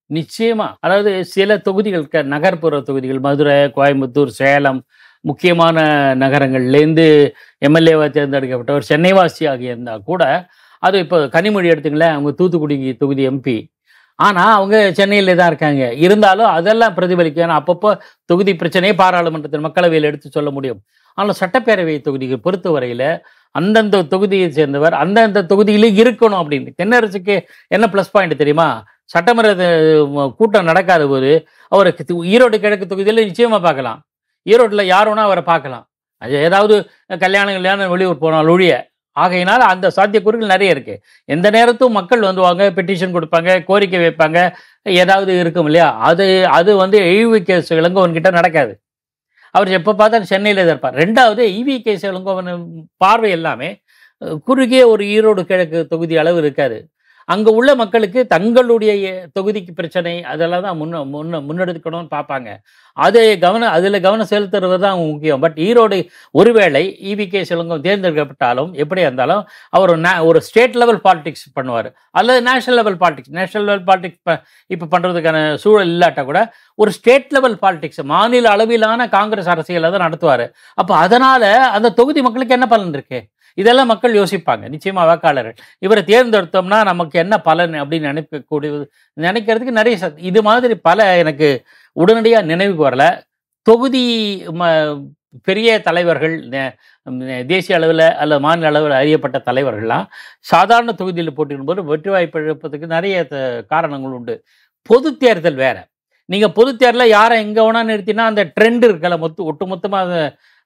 நிச்சயமா அதாவது சில தொகுதிகள் க- நகர்ப்புற தொகுதிகள் மதுரை கோயம்புத்தூர் சேலம் முக்கியமான நகரங்கள்லேருந்து எம்எல்ஏவாக தேர்ந்தெடுக்கப்பட்டவர் சென்னைவாசியாக இருந்தால் கூட அது இப்போ கனிமொழி எடுத்துங்களேன் அவங்க தூத்துக்குடி தொகுதி எம்பி ஆனால் அவங்க சென்னையில் தான் இருக்காங்க இருந்தாலும் அதெல்லாம் பிரதிபலிக்கும் ஏன்னா அப்பப்போ தொகுதி பிரச்சனையே பாராளுமன்றத்தில் மக்களவையில் எடுத்து சொல்ல முடியும் ஆனால் சட்டப்பேரவை தொகுதிகள் பொறுத்தவரையில் அந்தந்த தொகுதியை சேர்ந்தவர் அந்தந்த தொகுதியிலே இருக்கணும் அப்படின்னு தென்னரசுக்கு என்ன ப்ளஸ் பாயிண்ட் தெரியுமா சட்டமன்ற அஹ், கூட்டம் நடக்காத போது அவருக்கு தி- ஈரோடு கிழக்கு தொகுதியில் நிச்சயமாக பார்க்கலாம் ஈரோட்டில் யார் வேணா அவரை பார்க்கலாம் அது ஏதாவது கல்யாணம் கல்யாணம் வெளியூர் போனால் ஒழிய ஆகையினால் அந்த சாத்தியக்கூறுகள் நிறைய இருக்கு எந்த நேரத்தும் மக்கள் வந்துவாங்க பெட்டிஷன் கொடுப்பாங்க கோரிக்கை வைப்பாங்க ஏதாவது இருக்கும் இல்லையா அது அது வந்து இவி கேஸ் இளங்கோவன்கிட்ட நடக்காது அவர் எப்போ பார்த்தாலும் சென்னையில் தான் இருப்பார் ரெண்டாவது இவி கேஸ் இளங்கோவன் பார்வை எல்லாமே அஹ், குறுகிய ஒரு ஈரோடு கிழக்கு தொகுதி அளவு இருக்காது அங்கே உள்ள மக்களுக்கு தங்களுடைய எ- தொகுதிக்கு பிரச்சனை அதெல்லாம் தான் முன்ன முன்ன முன்னெடுக்கணும்னு பார்ப்பாங்க அதை கவனம் அதில் கவனம் செலுத்துறது தான் முக்கியம் பட் ஈரோடு ஒருவேளை இவி கே சிலங்கம் தேர்ந்தெடுக்கப்பட்டாலும் எப்படி இருந்தாலும் அவர் ஒரு நா- ஒரு ஸ்டேட் லெவல் பாலிடிக்ஸ் பண்ணுவார் அல்லது national level politics national level politics இப்போ பண்ணுறதுக்கான சூழல் இல்லாட்டா கூட ஒரு ஸ்டேட் லெவல் பாலிடிக்ஸ் மாநில அளவிலான காங்கிரஸ் அரசியலை தான் நடத்துவார் அப்போ அதனால் அந்த தொகுதி மக்களுக்கு என்ன பலன் இருக்கு இதெல்லாம் மக்கள் யோசிப்பாங்க நிச்சயமா வாக்காளர்கள் இவரை தேர்ந்தெடுத்தோம்னா நமக்கு என்ன பலன் அப்படின்னு நினைக்கக்கூடியது நினைக்கிறதுக்கு நிறைய சத் இது மாதிரி பல எனக்கு உடனடியாக நினைவுக்கு வரல தொகுதி ம பெரிய தலைவர்கள் நே- நே- தேசிய அளவில் அல்லது மாநில அளவில் அறியப்பட்ட தலைவர்கள்லாம் சாதாரண தொகுதியில் போட்டியிடும்போது வெற்றி வாய்ப்பு இழப்பதுக்கு நிறைய த- காரணங்கள் உண்டு பொது தேர்தல் வேற நீங்கள் பொது தேர்தலில் யாரை எங்கே வேணா நிறுத்தினா அந்த ட்ரெண்ட் இருக்கல மொத்த ஒட்டுமொத்தமாக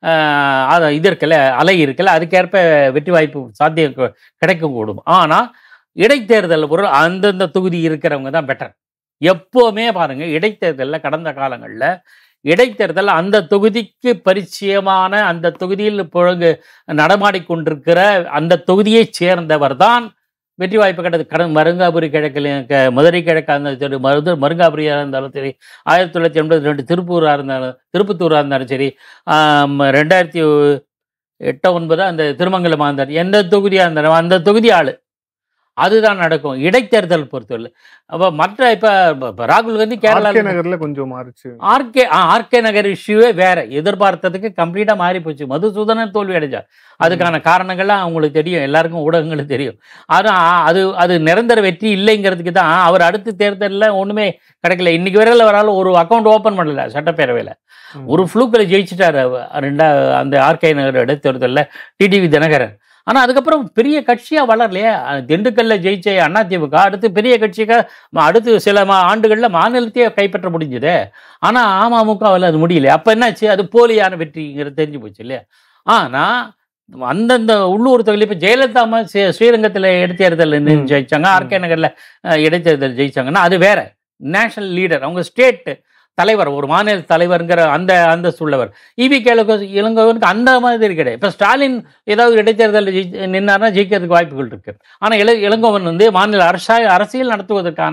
அது இது இருக்குல்ல அலை இருக்குல்ல அதுக்கேற்ப வெற்றி வாய்ப்பு சாத்தியம் கு- கிடைக்கும் கூடும் ஆனால் இடைத்தேர்தல் பொருள் அந்தந்த தொகுதி இருக்கிறவங்க தான் பெட்டர் எப்போவுமே பாருங்க இடைத்தேர்தலில் கடந்த காலங்களில் இடைத்தேர்தல் அந்த தொகுதிக்கு பரிச்சயமான அந்த தொகுதியில் பொழுது நடமாடிக்கொண்டிருக்கிற அந்த தொகுதியைச் சேர்ந்தவர் தான் வெற்றி வாய்ப்பு கிடையாது கடன் மருங்காபுரி கிழக்கில் க- மதுரை கிழக்காக இருந்தாலும் சரி மருது மருங்காபுரியாக இருந்தாலும் சரி ஆயிரத்தி தொள்ளாயிரத்தி எண்பத்தி ரெண்டு திருப்பூராக இருந்தாலும் திருப்பத்தூராக இருந்தாலும் சரி ஆம், ரெண்டாயிரத்தி எட்டு ஒன்பது அந்த திருமங்கலமாக இருந்தார் எந்த தொகுதியாக இருந்தாலும் அந்த தொகுதி ஆள் அதுதான் நடக்கும் இடைத்தேர்தல் பொறுத்தவரை அப்போ மற்ற இப்போ ராகுல் காந்தி ஆர்கே கேரளா நகர்ல கொஞ்சம் மாறிச்சு ஆர்கே ஆர்கே நகர் இஷ்யூவே வேற எதிர்பார்த்ததுக்கு கம்ப்ளீட்டா மாறி போச்சு மதுசூதனன் தோல்வி அடைஞ்சார் அதுக்கான காரணங்கள்லாம் அவங்களுக்கு தெரியும் எல்லாருக்கும் ஊடகங்களுக்கு தெரியும் ஆனா அது அது நிரந்தர வெற்றி இல்லைங்கிறதுக்கு தான் அவர் அடுத்த தேர்தலில் ஒண்ணுமே கிடைக்கல இன்னைக்கு வரையில வராலும் ஒரு அக்கௌண்ட் ஓபன் பண்ணல சட்டப்பேரவையில் ம். ஒரு ஃப்ளூக்கில் ஜெயிச்சிட்டாரு அவ- ரெண்டா அந்த ஆர்கே நகர் இடைத்தேர்தலில் டிடிவி தினகரன் ஆனா அதுக்கப்புறம் பெரிய கட்சியா வளரலையே அஹ் திண்டுக்கல்ல ஜெயிச்ச அதிமுக அடுத்து பெரிய கட்சிக்கு ம- அடுத்து சில மா ஆண்டுகள்ல மாநிலத்தையே கைப்பற்ற முடிஞ்சதே ஆனா அமமுகவில் அது முடியல அப்ப என்னாச்சு அது போலியான வெற்றிங்கிறது தெரிஞ்சு போச்சு இல்லையா ஆனா அந்தந்த உள்ளூர் தொகுதியில் இப்போ ஜெயலலிதா அம்மா ஸ்ரீ- ஸ்ரீரங்கத்தில் இடைத்தேர்தல் ம். ஜெயிச்சாங்க ஆர்கே நகர்ல அஹ், இடைத்தேர்தல் ஜெயிச்சாங்கன்னா அது வேற நேஷனல் லீடர் அவங்க ஸ்டேட் தலைவர் ஒரு மாநில தலைவருங்கிற அந்த அந்த உள்ளவர் இவி கேளுக்கு இளங்கோவனுக்கு அந்த மாதிரி கிடையாது இப்போ ஸ்டாலின் ஏதாவது இடைத்தேர்தலில் ஜெயி நின்னார்னா ஜெயிக்கிறதுக்கு வாய்ப்புகள் இருக்கு ஆனால் இள இளங்கோவன் வந்து மாநில அரசா அரசியல் நடத்துவதற்கான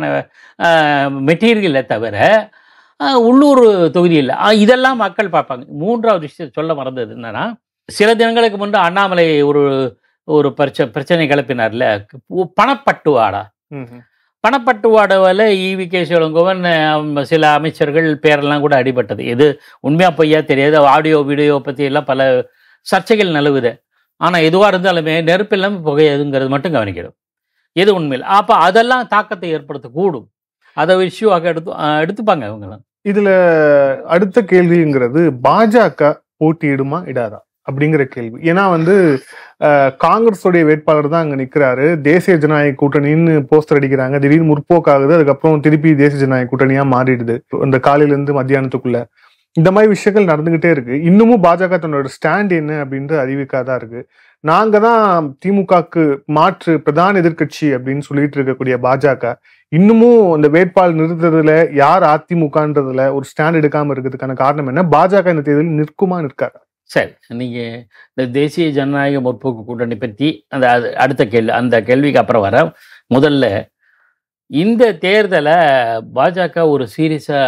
மெட்டீரியலை தவிர அஹ், உள்ளூர் தொகுதி இல்லை அஹ், இதெல்லாம் மக்கள் பார்ப்பாங்க மூன்றாவது விஷயம் சொல்ல மறந்தது என்னன்னா சில தினங்களுக்கு முன்பு அண்ணாமலை ஒரு ஒரு பிரச்ச பிரச்சனை கிளப்பினார்ல பு- பணப்பட்டுவாடா ம்ஹும். பணப்பட்டுவாடாவில் ஈவி கே சிவலங்கோவன் அஹ், சில அமைச்சர்கள் பேரெல்லாம் கூட அடிபட்டது எது உண்மையா பொய்யா தெரியாது ஆடியோ வீடியோ பற்றி எல்லாம் பல சர்ச்சைகள் நிலவுது ஆனால் எதுவாக இருந்தாலுமே நெருப்பு இல்லாமல் புகையாதுங்கிறது மட்டும் கவனிக்கணும் எது உண்மையில் அப்போ அதெல்லாம் தாக்கத்தை ஏற்படுத்தக்கூடும் அதை இஷ்யூவாக எடுத்து அஹ், எடுத்துப்பாங்க இவங்கெல்லாம் இதுல அடுத்த கேள்விங்கிறது பாஜக போட்டியிடுமா இடாதா அப்படிங்கிற கேள்வி ஏன்னா வந்து அஹ், காங்கிரஸுடைய வேட்பாளர் தான் அங்க நிக்கிறாரு தேசிய ஜனநாயக கூட்டணின்னு போஸ்டர் அடிக்கிறாங்க திடீர்னு முற்போக்காகுது அதுக்கப்புறம் திருப்பி தேசிய ஜனநாயக கூட்டணியா மாறிடுது அந்த காலையில இருந்து மத்தியானத்துக்குள்ள இந்த மாதிரி விஷயங்கள் நடந்துகிட்டே இருக்கு இன்னமும் பாஜக தன்னோட ஸ்டாண்ட் என்ன அப்படின்ட்டு அறிவிக்காதான் இருக்கு நாங்க தான் திமுகக்கு மாற்று பிரதான எதிர்க்கட்சி அப்படின்னு சொல்லிட்டு இருக்கக்கூடிய பாஜக இன்னமும் அந்த வேட்பாளர் நிறுத்துறதுல யார் அதிமுகன்றதுல ஒரு ஸ்டாண்ட் எடுக்காம இருக்கிறதுக்கான காரணம் என்ன பாஜக இந்த தேர்தலில் நிற்குமா நிற்காதா சரி நீங்க இந்த தேசிய ஜனநாயக முற்போக்கு கூட்டணி பற்றி அந்த அது அடுத்த கேள்வி அந்த கேள்விக்கு அப்புறம் வர முதல்ல இந்த தேர்தலை பாஜக ஒரு சீரியஸா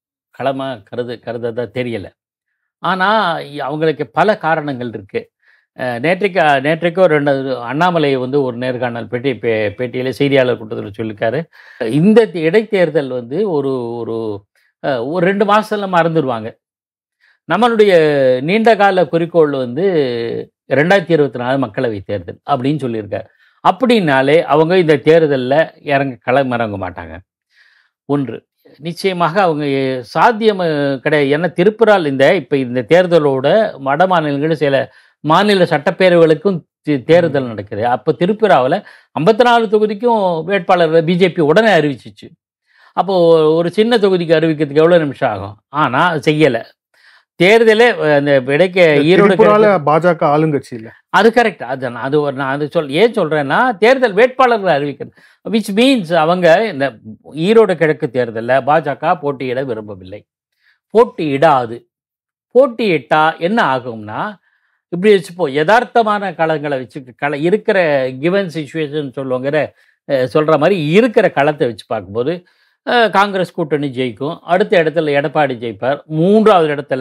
களமா கருது கருததா தெரியல ஆனா அவங்களுக்கு பல காரணங்கள் இருக்கு அஹ், நேற்றைக்கு நேற்றைக்கோ ரெண்டு அண்ணாமலை வந்து ஒரு நேர்காணல் பேட்டி பே பேட்டியில் செய்தியாளர் கூட்டத்தில் சொல்லியிருக்காரு இந்த இடைத்தேர்தல் வந்து ஒரு ஒரு அஹ், ஒரு ரெண்டு மாதத்தில் மறந்துடுவாங்க நம்மளுடைய நீண்ட கால குறிக்கோள் வந்து ரெண்டாயிரத்தி இருபத்தி நாலு மக்களவை தேர்தல் அப்படின்னு சொல்லியிருக்காரு அப்படின்னாலே அவங்க இந்த தேர்தலில் இறங்க களம் இறங்க மாட்டாங்க ஒன்று நிச்சயமாக அவங்க எ- சாத்தியம் அஹ், கிடையாது ஏன்னா திருப்புறால் இந்த இப்போ இந்த தேர்தலோட வட மாநிலங்கள் சில மாநில சட்டப்பேரவைகளுக்கும் தே- தேர்தல் நடக்குது அப்போ திருப்புராவில் ஐம்பத்தி நாலு தொகுதிக்கும் வேட்பாளர் பிஜேபி உடனே அறிவிச்சிச்சு அப்போது ஒரு சின்ன தொகுதிக்கு அறிவிக்கிறதுக்கு எவ்வளோ நிமிஷம் ஆகும் ஆனால் அது செய்யலை தேர்தலே அஹ், அந்த இடைக்க ஈரோடு திரிபுரால கிழக்கு- பாஜக ஆளுங்கட்சி இல்ல அது கரெக்ட் அது நான் அது ஒரு நான் அது சொல் ஏன் சொல்கிறேன்னா தேர்தல் வேட்பாளர்களை அறிவிக்கிறது விச் மீன்ஸ் அவங்க இந்த ஈரோடு கிழக்கு தேர்தலில் பாஜக போட்டியிட விரும்பவில்லை போட்டியிடாது போட்டியிட்டா என்ன ஆகும்னா இப்படி வச்சுப்போம் யதார்த்தமான களங்களை வச்சு கள இருக்கிற கிவன் சுச்சுவேஷன் சொல்லுவாங்கிற அஹ், சொல்ற மாதிரி இருக்கிற களத்தை வச்சு பார்க்கும்போது அஹ், காங்கிரஸ் கூட்டணி ஜெயிக்கும் அடுத்த இடத்துல எடப்பாடி ஜெயிப்பார் மூன்றாவது இடத்துல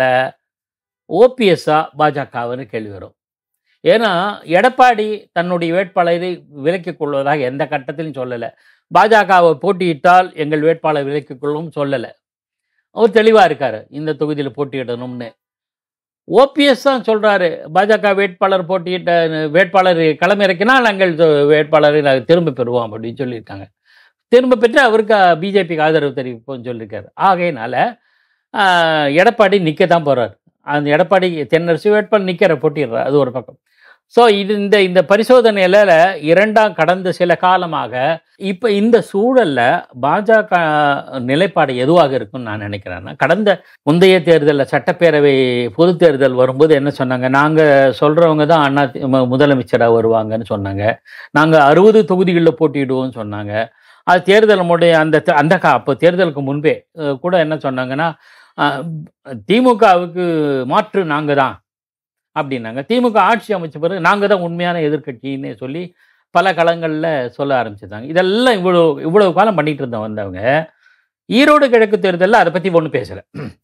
ஓபிஎஸ்ஸா பாஜகவுன்னு கேள்வி வரும் ஏன்னா எடப்பாடி தன்னுடைய வேட்பாளரை விலக்கிக் கொள்வதாக எந்த கட்டத்திலும் சொல்லலை பாஜகவை போட்டியிட்டால் எங்கள் வேட்பாளர் விலக்கிக் கொள்ளும் சொல்லலை அவர் தெளிவாக இருக்காரு இந்த தொகுதியில் போட்டியிடணும்னு ஓபிஎஸ் தான் சொல்றாரு பாஜக வேட்பாளர் போட்டியிட்ட வேட்பாளர் களமிறக்கினா நாங்கள் தொ- வேட்பாளரை நாங்கள் திரும்ப பெறுவோம் அப்படின்னு சொல்லியிருக்காங்க திரும்ப பெற்று அவருக்கு பிஜேபிக்கு ஆதரவு தெரிவிப்போம்னு சொல்லியிருக்காரு ஆகையினால ஆஹ், எடப்பாடி நிற்க தான் போறார் அந்த எடப்பாடி தென்னரசு வேட்பாளர் நிற்கிற போட்டிடுறார் அது ஒரு பக்கம் ஸோ இது இந்த இந்த பரிசோதனையில இரண்டாம் கடந்த சில காலமாக இப்போ இந்த சூழல்ல பாஜக நிலைப்பாடு எதுவாக இருக்கும்னு நான் நினைக்கிறேன்னா கடந்த முந்தைய தேர்தலில் சட்டப்பேரவை பொது தேர்தல் வரும்போது என்ன சொன்னாங்க நாங்கள் சொல்கிறவங்க தான் அண்ணா தி- மு- முதலமைச்சராக வருவாங்கன்னு சொன்னாங்க நாங்கள் அறுபது தொகுதிகளில் போட்டியிடுவோம்னு சொன்னாங்க அது தேர்தல் முடைய அந்த தே- அந்த கா அப்போ தேர்தலுக்கு முன்பே அஹ், கூட என்ன சொன்னாங்கன்னா அஹ், திமுகவுக்கு மாற்று நாங்கள் தான் அப்படின்னாங்க திமுக ஆட்சி அமைச்ச பிறகு நாங்கள் தான் உண்மையான எதிர்க்கட்சின்னு சொல்லி பல களங்களில் சொல்ல ஆரம்பிச்சிருந்தாங்க இதெல்லாம் இவ்வளோ இவ்வளவு காலம் பண்ணிட்டு இருந்த வந்தவங்க ஈரோடு கிழக்கு தேர்தலில் அதை பற்றி ஒன்றும் பேசலை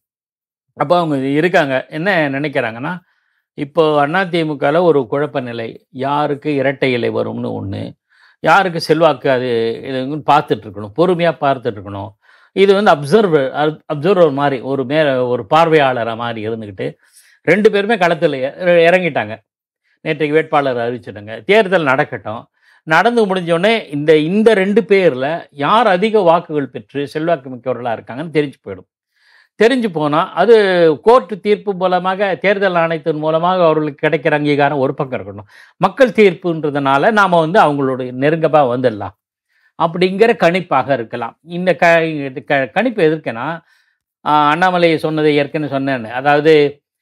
அப்போ அவங்க இருக்காங்க என்ன நினைக்கிறாங்கன்னா இப்போ அதிமுகவில் ஒரு குழப்ப நிலை யாருக்கு இரட்டை இலை வரும்னு ஒன்று யாருக்கு செல்வாக்கு அது இதுன்னு பார்த்துட்டு இருக்கணும் பொறுமையாக பார்த்துட்டு இருக்கணும் இது வந்து அப்சர்வர் அப்சர்வர் மாதிரி ஒரு மே ஒரு பார்வையாளரை மாதிரி இருந்துக்கிட்டு ரெண்டு பேருமே களத்தில் இ- இறங்கிட்டாங்க நேற்றைக்கு வேட்பாளர் அறிவிச்சிட்டாங்க தேர்தல் நடக்கட்டும் நடந்து முடிஞ்ச உடனே இந்த இந்த ரெண்டு பேரில் யார் அதிக வாக்குகள் பெற்று செல்வாக்கு மிக்கவர்களாக இருக்காங்கன்னு தெரிஞ்சு போயிடும் தெரிஞ்சு போனால் அது கோர்ட்டு தீர்ப்பு மூலமாக தேர்தல் ஆணையத்தின் மூலமாக அவர்களுக்கு கிடைக்கிற அங்கீகாரம் ஒரு பக்கம் இருக்கணும் மக்கள் தீர்ப்புன்றதுனால நாம் வந்து அவங்களோட நெருங்கமாக வந்துடலாம் அப்படிங்கிற கணிப்பாக இருக்கலாம் இந்த க இது க கணிப்பு எதற்குன்னா ஆஹ், அண்ணாமலை சொன்னதை ஏற்கனவே சொன்னேன் அதாவது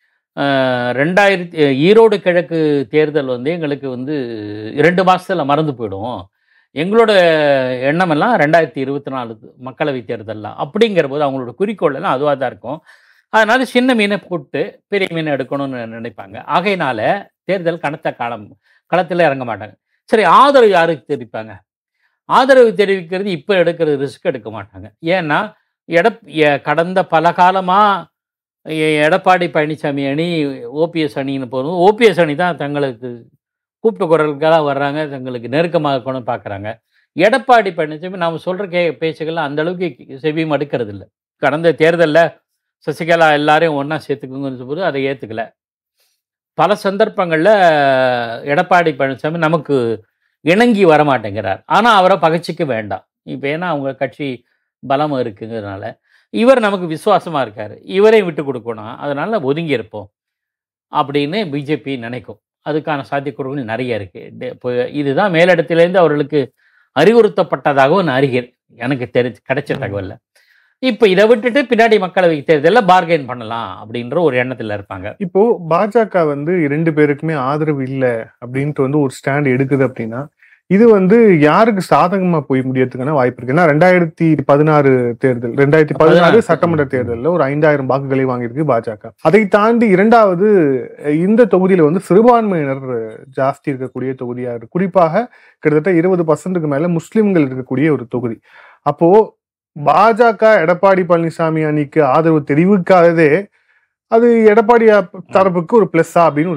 ஆஹ், ரெண்டாயிரத்தி ஈரோடு கிழக்கு தேர்தல் வந்து எங்களுக்கு வந்து இரண்டு மாசத்துல மறந்து போயிடும் எங்களோட எண்ணமெல்லாம் ரெண்டாயிரத்தி இருபத்தி நாலு மக்களவை தேர்தல்லாம் அப்படிங்கிற போது அவங்களோட குறிக்கோள் எல்லாம் அதுவாக தான் இருக்கும் அதனால சின்ன மீனை போட்டு பெரிய மீனை எடுக்கணும்னு நினைப்பாங்க ஆகையினால தேர்தல் கனத்த காலம் களத்தில் இறங்க மாட்டாங்க சரி ஆதரவு யாருக்கு தெரிவிப்பாங்க ஆதரவு தெரிவிக்கிறது இப்போ எடுக்கிறது ரிஸ்க் எடுக்க மாட்டாங்க ஏன்னா எடப் எ- கடந்த பல காலமாக எடப்பாடி பழனிசாமி அணி ஓபிஎஸ் அணின்னு போகும் ஓபிஎஸ் அணி தான் தங்களுக்கு கூப்பிட்ட குரலுக்கெல்லாம் வர்றாங்க தங்களுக்கு நெருக்கமாக இருக்கணும்னு பார்க்குறாங்க எடப்பாடி பழனிசாமி நாம் சொல்கிற கே பேச்சுக்கள்லாம் அந்த அளவுக்கு செவி மடுக்கிறது இல்லை கடந்த தேர்தலில் சசிகலா எல்லாரையும் ஒன்றா சேர்த்துக்குங்கன்னு போது அதை ஏற்றுக்கல பல சந்தர்ப்பங்களில் எடப்பாடி பழனிசாமி நமக்கு இணங்கி வர மாட்டேங்கிறார் ஆனால் அவரை பகைச்சிக்க வேண்டாம் இப்போ ஏன்னா அவங்க கட்சி பலம் இருக்குங்கிறதுனால இவர் நமக்கு விசுவாசமாக இருக்கார் இவரையும் விட்டு கொடுக்கணும் அதனால ஒதுங்கி இருப்போம் அப்படின்னு பிஜேபி நினைக்கும் அதுக்கான சாத்தியக்கூறுகள் நிறைய இருக்குது இப்போ இதுதான் மேலிடத்திலேருந்து அவர்களுக்கு அறிவுறுத்தப்பட்டதாகவும் நான் அறிகிறேன் எனக்கு தெரிஞ்சு கிடைச்ச தகவல்ல இப்போ இதை விட்டுட்டு பின்னாடி மக்களவை தேர்தலில் பார்கெயின் பண்ணலாம் அப்படின்ற ஒரு எண்ணத்தில் இருப்பாங்க இப்போ பாஜக வந்து இரண்டு பேருக்குமே ஆதரவு இல்ல அப்படின்ட்டு வந்து ஒரு ஸ்டாண்ட் எடுக்குது அப்படின்னா இது வந்து யாருக்கு சாதகமா போய் முடியறதுக்கான வாய்ப்பு இருக்கு ஏன்னா ரெண்டாயிரத்தி பதினாறு தேர்தல் ரெண்டாயிரத்தி பதினாறு பதினாறு. சட்டமன்ற தேர்தலில் ஒரு ஐந்தாயிரம் வாக்குகளை வாங்கியிருக்கு பாஜக அதை தாண்டி இரண்டாவது அஹ், இந்த தொகுதியில வந்து சிறுபான்மையினர் ஜாஸ்தி இருக்கக்கூடிய தொகுதியா இருக்கு குறிப்பாக கிட்டத்தட்ட இருபது பர்சன்ட்டுக்கு மேல முஸ்லிம்கள் இருக்கக்கூடிய ஒரு தொகுதி அப்போ பாஜக எடப்பாடி பழனிசாமி அணிக்கு ஆதரவு தெரிவிக்காததே அது எடப்பாடி அப்- தரப்புக்கு ஒரு பிளஸ்ஸா அப்படின்னு ஒரு கேள்வி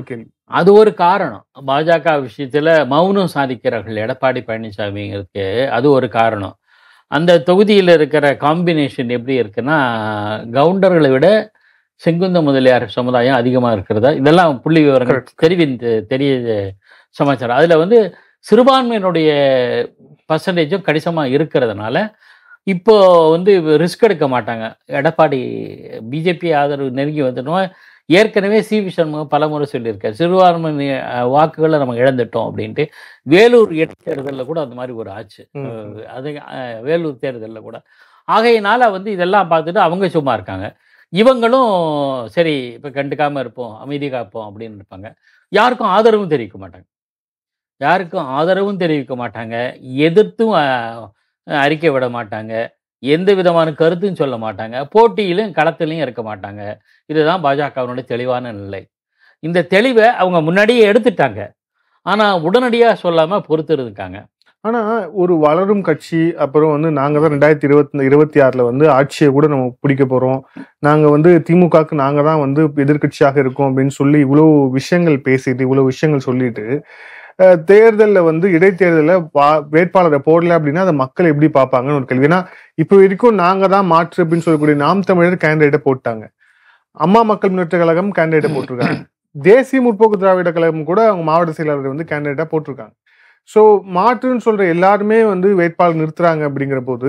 அது ஒரு காரணம் பாஜக விஷயத்துல மௌனம் சாதிக்கிறார்கள் எடப்பாடி பழனிசாமிங்கிறதுக்கு அது ஒரு காரணம் அந்த தொகுதியில் இருக்கிற காம்பினேஷன் எப்படி இருக்குன்னா கவுண்டர்களை விட செங்குந்த முதலியார் சமுதாயம் அதிகமாக இருக்கிறதா இதெல்லாம் புள்ளி விவரங்கள் Correct. தெரிவி தெரிய சமாச்சாரம் அதில் வந்து சிறுபான்மையினுடைய பர்சன்டேஜும் கணிசமாக இருக்கிறதுனால இப்போ வந்து ரிஸ்க் எடுக்க மாட்டாங்க எடப்பாடி பிஜேபி ஆதரவு நெருங்கி வந்துட்டோம் ஏற்கனவே சி வி சண்முகம் பலமுறை சொல்லியிருக்காரு சிறுபான்மை அஹ், வாக்குகளை நம்ம இழந்துட்டோம் அப்படின்ட்டு வேலூர் இடைத்தேர்தலில் கூட அந்த மாதிரி ஒரு ஆச்சு ம். அஹ், அது அஹ், வேலூர் தேர்தலில் கூட ஆகையினால வந்து இதெல்லாம் பார்த்துட்டு அவங்க சும்மா இருக்காங்க இவங்களும் சரி இப்போ கண்டுக்காம இருப்போம் அமைதி காப்போம் அப்படின்னு இருப்பாங்க யாருக்கும் ஆதரவும் தெரிவிக்க மாட்டாங்க யாருக்கும் ஆதரவும் தெரிவிக்க மாட்டாங்க எதிர்த்தும் அஹ், அறிக்கை விட மாட்டாங்க எந்த விதமான கருத்தும் சொல்ல மாட்டாங்க போட்டியிலும் களத்திலையும் இருக்க மாட்டாங்க இதுதான் பாஜகவினுடைய தெளிவான நிலை இந்த தெளிவை அவங்க முன்னாடியே எடுத்துட்டாங்க ஆனால் உடனடியாக சொல்லாமல் பொறுத்து இருக்காங்க ஆனா ஒரு வளரும் கட்சி அப்புறம் வந்து நாங்க தான் ரெண்டாயிரத்தி இருபத்தி இருபத்தி ஆறுல வந்து ஆட்சியை கூட நம்ம பிடிக்க போறோம் நாங்க வந்து திமுகக்கு நாங்க தான் வந்து எதிர்க்கட்சியாக இருக்கோம் அப்படின்னு சொல்லி இவ்வளவு விஷயங்கள் பேசிட்டு இவ்வளவு விஷயங்கள் சொல்லிட்டு அஹ், தேர்தல்ல வந்து இடைத்தேர்தலில் வேட்பாளரை போடல அப்படின்னா அதை மக்கள் எப்படி பார்ப்பாங்கன்னு ஒரு கேள்வி ஏன்னா இப்போ வரைக்கும் நாங்க தான் மாற்று அப்படின்னு சொல்லக்கூடிய நாம் தமிழர் கேண்டிடேட்டை போட்டாங்க அம்மா மக்கள் முன்னேற்ற கழகம் கேண்டிடேட்டை போட்டிருக்காங்க தேசிய முற்போக்கு திராவிட கழகம் கூட அவங்க மாவட்ட செயலாளர் வந்து கேண்டிடேட்டா போட்டிருக்காங்க ஸோ மாற்றுன்னு சொல்ற எல்லாருமே வந்து வேட்பாளர் நிறுத்துறாங்க அப்படிங்கிற போது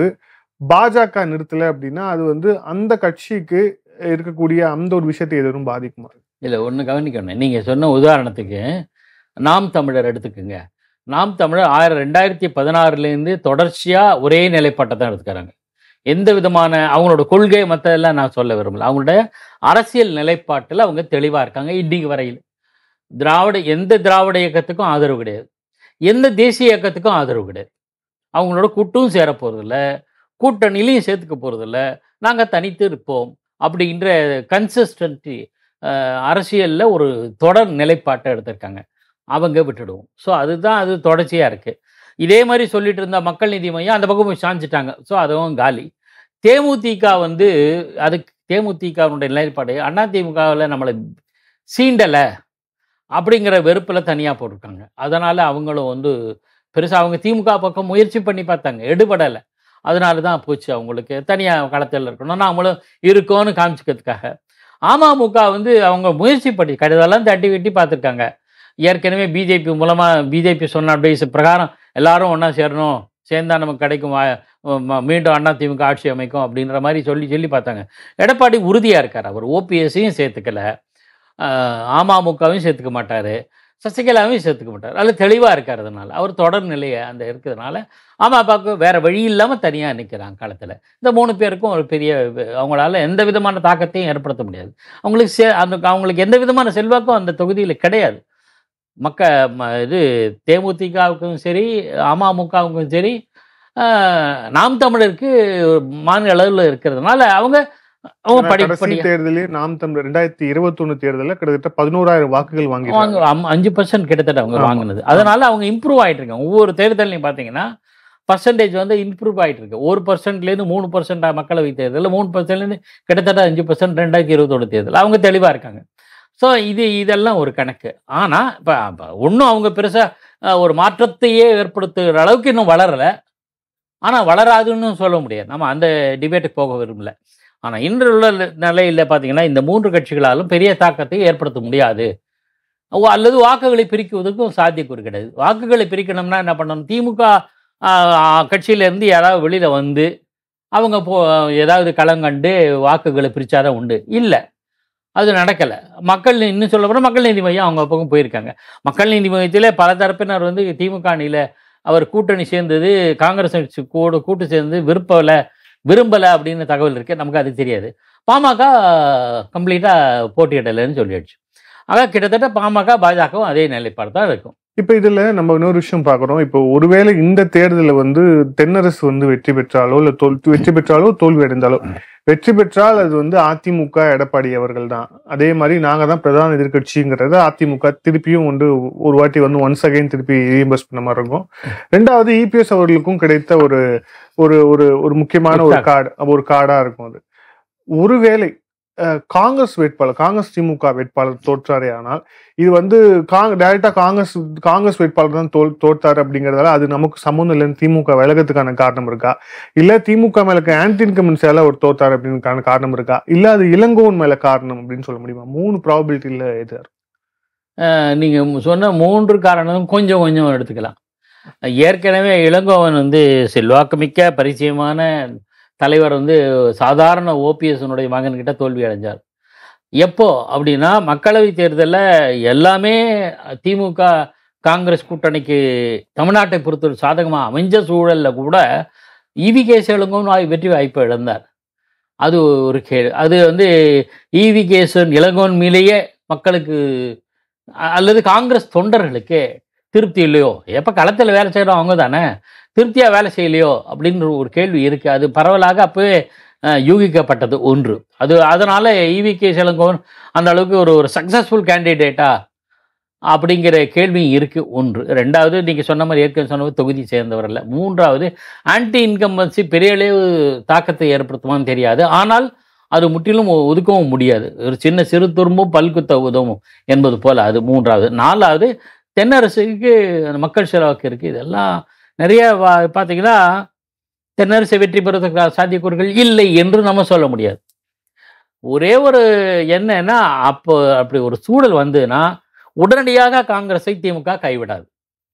பாஜக நிறுத்தல அப்படின்னா அது வந்து அந்த கட்சிக்கு இருக்கக்கூடிய அந்த ஒரு விஷயத்தை எதுவும் பாதிக்குமா இல்லை ஒன்று கவனிக்கணும் நீங்கள் சொன்ன உதாரணத்துக்கு நாம் தமிழர் எடுத்துக்கோங்க நாம் தமிழர் ஆயிரம் ரெண்டாயிரத்தி பதினாறுலேருந்து தொடர்ச்சியாக ஒரே நிலைப்பாட்டை தான் எடுத்துக்கிறாங்க எந்த விதமான அவங்களோட கொள்கை மற்றதெல்லாம் நான் சொல்ல விரும்பல அவங்களுடைய அரசியல் நிலைப்பாட்டில் அவங்க தெளிவாக இருக்காங்க இன்னைக்கு வரையில் திராவிட எந்த திராவிட இயக்கத்துக்கும் ஆதரவு கிடையாது எந்த தேசிய இயக்கத்துக்கும் ஆதரவு கிடையாது அவங்களோட கூட்டும் சேர போகிறதில்ல கூட்டணியிலையும் சேர்த்துக்க போகிறதில்ல நாங்கள் தனித்து இருப்போம் அப்படின்ற கன்சிஸ்டன்சி அரசியலில் ஒரு தொடர் நிலைப்பாட்டை எடுத்திருக்காங்க அவங்க விட்டுடுவோம் ஸோ அதுதான் அது தொடர்ச்சியாக இருக்குது இதே மாதிரி சொல்லிட்டு இருந்த மக்கள் நீதி மையம் அந்த பக்கம் போய் சாஞ்சிட்டாங்க ஸோ அதுவும் காலி தேமுதிக வந்து அதுக்கு தேமுதிகவுடைய நிலைப்பாடு அதிமுகவில் நம்மளை சீண்டலை அப்படிங்கிற வெறுப்பில் தனியாக போட்டிருக்காங்க அதனால் அவங்களும் வந்து பெருசாக அவங்க திமுக பக்கம் முயற்சி பண்ணி பார்த்தாங்க எடுபடலை அதனால தான் போச்சு அவங்களுக்கு தனியாக களத்தில் இருக்கணும் நாமளும் இருக்கோன்னு காமிச்சிக்கிறதுக்காக அமமுக வந்து அவங்க முயற்சி பண்ணி கடிதெல்லாம் தட்டி வெட்டி பார்த்துருக்காங்க ஏற்கனவே பிஜேபி மூலமாக பிஜேபி சொன்ன அட்வைஸ் பிரகாரம் எல்லாரும் ஒன்றா சேரணும் சேர்ந்தா நமக்கு கிடைக்கும் வா- ம- மீண்டும் அண்ணா திமுக ஆட்சி அமைக்கும் அப்படின்ற மாதிரி சொல்லி சொல்லி பார்த்தாங்க எடப்பாடி உறுதியாக இருக்கார் அவர் ஓபிஎஸ்ஸையும் சேர்த்துக்கல ஆஹ் அமமுகவையும் சேர்த்துக்க மாட்டார் சசிகலாவையும் சேர்த்துக்க மாட்டார் அதில் தெளிவாக இருக்கார் அதனால அவர் தொடர் நிலையை அந்த இருக்கிறதுனால அமமுகவுக்கு வேற வழி இல்லாமல் தனியாக நிற்கிறாங்க காலத்தில் இந்த மூணு பேருக்கும் ஒரு பெரிய வி- அவங்களால எந்த விதமான தாக்கத்தையும் ஏற்படுத்த முடியாது அவங்களுக்கு சே அந்த அவங்களுக்கு எந்த விதமான செல்வாக்கும் அந்த தொகுதியில் கிடையாது மக்க ம- இது தேமுதிகவுக்கும் சரி அமமுகவுக்கும் சரி ஆஹ், நாம் தமிழருக்கு மாநில அளவில் இருக்கிறதுனால அவங்க அவங்க ஆனா படி கடைசி படி தேர்தலில் நாம் தமிழர் ரெண்டாயிரத்தி இருபத்தொன்னு தேர்தலில் கிட்டத்தட்ட பதினோராயிரம் வாக்குகள் வாங்க வாங்கிருக்காங்க அம்- அஞ்சு பர்சன்ட் கிட்டத்தட்ட அவங்க ஆமா. வாங்கினது அதனால அவங்க இம்ப்ரூவ் ஆயிட்டு இருக்காங்க ஒவ்வொரு தேர்தலையும் பார்த்தீங்கன்னா பர்சன்டேஜ் வந்து இம்ப்ரூவ் ஆயிட்டு இருக்கு ஒரு பர்சன்ட்லேருந்து மூணு பர்சன்ட் மக்களவை தேர்தலில் மூணு பர்சன்ட்லேருந்து கிட்டத்தட்ட அஞ்சு பர்சன்ட் ரெண்டாயிரத்தி இருபத்தோட தேர்தல் அவங்க தெளிவாக இருக்காங்க ஸோ இது இதெல்லாம் ஒரு கணக்கு ஆனால் இப்போ ஒன்றும் அவங்க பெருசாக ஒரு மாற்றத்தையே ஏற்படுத்துகிற அளவுக்கு இன்னும் வளரலை ஆனால் வளராதுன்னு சொல்ல முடியாது நம்ம அந்த டிபேட்டுக்கு போக விரும்பல ஆனால் இன்று உள்ள நிலையில் பார்த்தீங்கன்னா இந்த மூன்று கட்சிகளாலும் பெரிய தாக்கத்தை ஏற்படுத்த முடியாது ஓ, அல்லது வாக்குகளை பிரிக்குவதற்கும் சாத்தியக்கூறு கிடையாது வாக்குகளை பிரிக்கணும்னா என்ன பண்ணணும் திமுக கட்சியிலேருந்து யாராவது வெளியில் வந்து அவங்க போ ஏதாவது களங்கண்டு வாக்குகளை பிரிச்சாதான் உண்டு இல்லை அது நடக்கலை மக்கள் நீ- இன்னும் சொல்ல போனால் மக்கள் நீதி மையம் அவங்க பக்கம் போயிருக்காங்க மக்கள் நீதி மையத்திலே பல தரப்பினர் வந்து திமுக அணியில் அவர் கூட்டணி சேர்ந்தது காங்கிரஸ் கட்சி கூட கூட்டு சேர்ந்து விருப்பலை விரும்பலை அப்படின்னு தகவல் இருக்குது நமக்கு அது தெரியாது பாமக கம்ப்ளீட்டாக போட்டியிடலைன்னு சொல்லிடுச்சு ஆக கிட்டத்தட்ட பாமக பாஜகவும் அதே நிலைப்பாடு தான் இருக்கும் இப்ப இதுல நம்ம இன்னொரு விஷயம் பார்க்கறோம் இப்போ ஒருவேளை இந்த தேர்தலில் வந்து தென்னரசு வந்து வெற்றி பெற்றாலோ இல்ல தோல் வெற்றி பெற்றாலோ தோல்வி அடைந்தாலோ வெற்றி பெற்றால் அது வந்து அதிமுக எடப்பாடி அவர்கள் தான் அதே மாதிரி நாங்க தான் பிரதான எதிர்க்கட்சிங்கிறத அதிமுக திருப்பியும் வந்து ஒரு வாட்டி வந்து ஒன்ஸ் அகைன் திருப்பி ரீஎம்பர்ஸ் பண்ண மாதிரி இருக்கும் ரெண்டாவது இபிஎஸ் அவர்களுக்கும் கிடைத்த ஒரு ஒரு ஒரு ஒரு முக்கியமான ஒரு Exact. கார்டு ஒரு கார்டா இருக்கும் அது ஒருவேளை அஹ், காங்கிரஸ் வேட்பாளர் காங்கிரஸ் திமுக வேட்பாளர் தோற்றாரே ஆனால் இது வந்து காங் டைரக்டா காங்கிரஸ் காங்கிரஸ் வேட்பாளர் தான் தோல் தோற்றாரு அப்படிங்கறதால அது நமக்கு சம்மந்தம் இல்லைன்னு திமுக விலகத்துக்கான காரணம் இருக்கா இல்ல திமுக மேல ஆன்டி இன்கம்பன்ஸால ஒரு தோத்தாரு அப்படின்னு காரணம் இருக்கா இல்ல அது இளங்கோவன் மேல காரணம் அப்படின்னு சொல்ல முடியுமா மூணு ப்ராபபிலிட்டியில எது அஹ் நீங்க சொன்ன மூன்று காரணம் கொஞ்சம் கொஞ்சம் எடுத்துக்கலாம் ஏற்கனவே இளங்கோவன் வந்து செல்வாக்குமிக்க பரிச்சயமான தலைவர் வந்து சாதாரண ஓபிஎஸ்னுடைய மகன்கிட்ட தோல்வி அடைஞ்சார் எப்போ அப்படின்னா மக்களவை தேர்தலில் எல்லாமே திமுக காங்கிரஸ் கூட்டணிக்கு தமிழ்நாட்டை பொறுத்த சாதகமாக அமைஞ்ச சூழலில் கூட இவி கேசவலுங்கும் வெற்றி வாய்ப்பை இழந்தார் அது ஒரு கே அது வந்து இவி கேசவன் இளங்கோன் மீலேயே மக்களுக்கு அ- அல்லது காங்கிரஸ் தொண்டர்களுக்கு திருப்தி இல்லையோ எப்போ களத்தில் வேலை செய்கிறோம் அவங்க தானே திருப்தியாக வேலை செய்யலையோ அப்படின்ற ஒரு கேள்வி இருக்குது அது பரவலாக அப்போவே அஹ், யூகிக்கப்பட்டது ஒன்று அது அதனால் இவி கே இளங்கோவன் அந்த அளவுக்கு ஒரு ஒரு சக்ஸஸ்ஃபுல் கேண்டிடேட்டா அப்படிங்கிற கேள்வி இருக்குது ஒன்று ரெண்டாவது நீங்கள் சொன்ன மாதிரி ஏற்கனவே சொன்ன மாதிரி தொகுதி சேர்ந்தவர் அல்ல மூன்றாவது ஆன்டி இன்கம்பன்சி பெரிய அளவு தாக்கத்தை ஏற்படுத்துமான்னு தெரியாது ஆனால் அது முற்றிலும் ஒ- ஒதுக்கவும் முடியாது ஒரு சின்ன சிறு துரும்பும் பல்குத்த உதவும் என்பது போல அது மூன்றாவது நாலாவது தென்னரசுக்கு அந்த மக்கள் செலவாக்கு இருக்குது இதெல்லாம் நிறைய வா- பார்த்தீங்கன்னா தென்னரசு வெற்றி பெறுவதற்கான சாத்தியக்கூறுகள் இல்லை என்று நம்ம சொல்ல முடியாது ஒரே ஒரு என்னன்னா அப்போ அப்படி ஒரு சூழல் வந்துன்னா உடனடியாக காங்கிரஸை திமுக கைவிடாது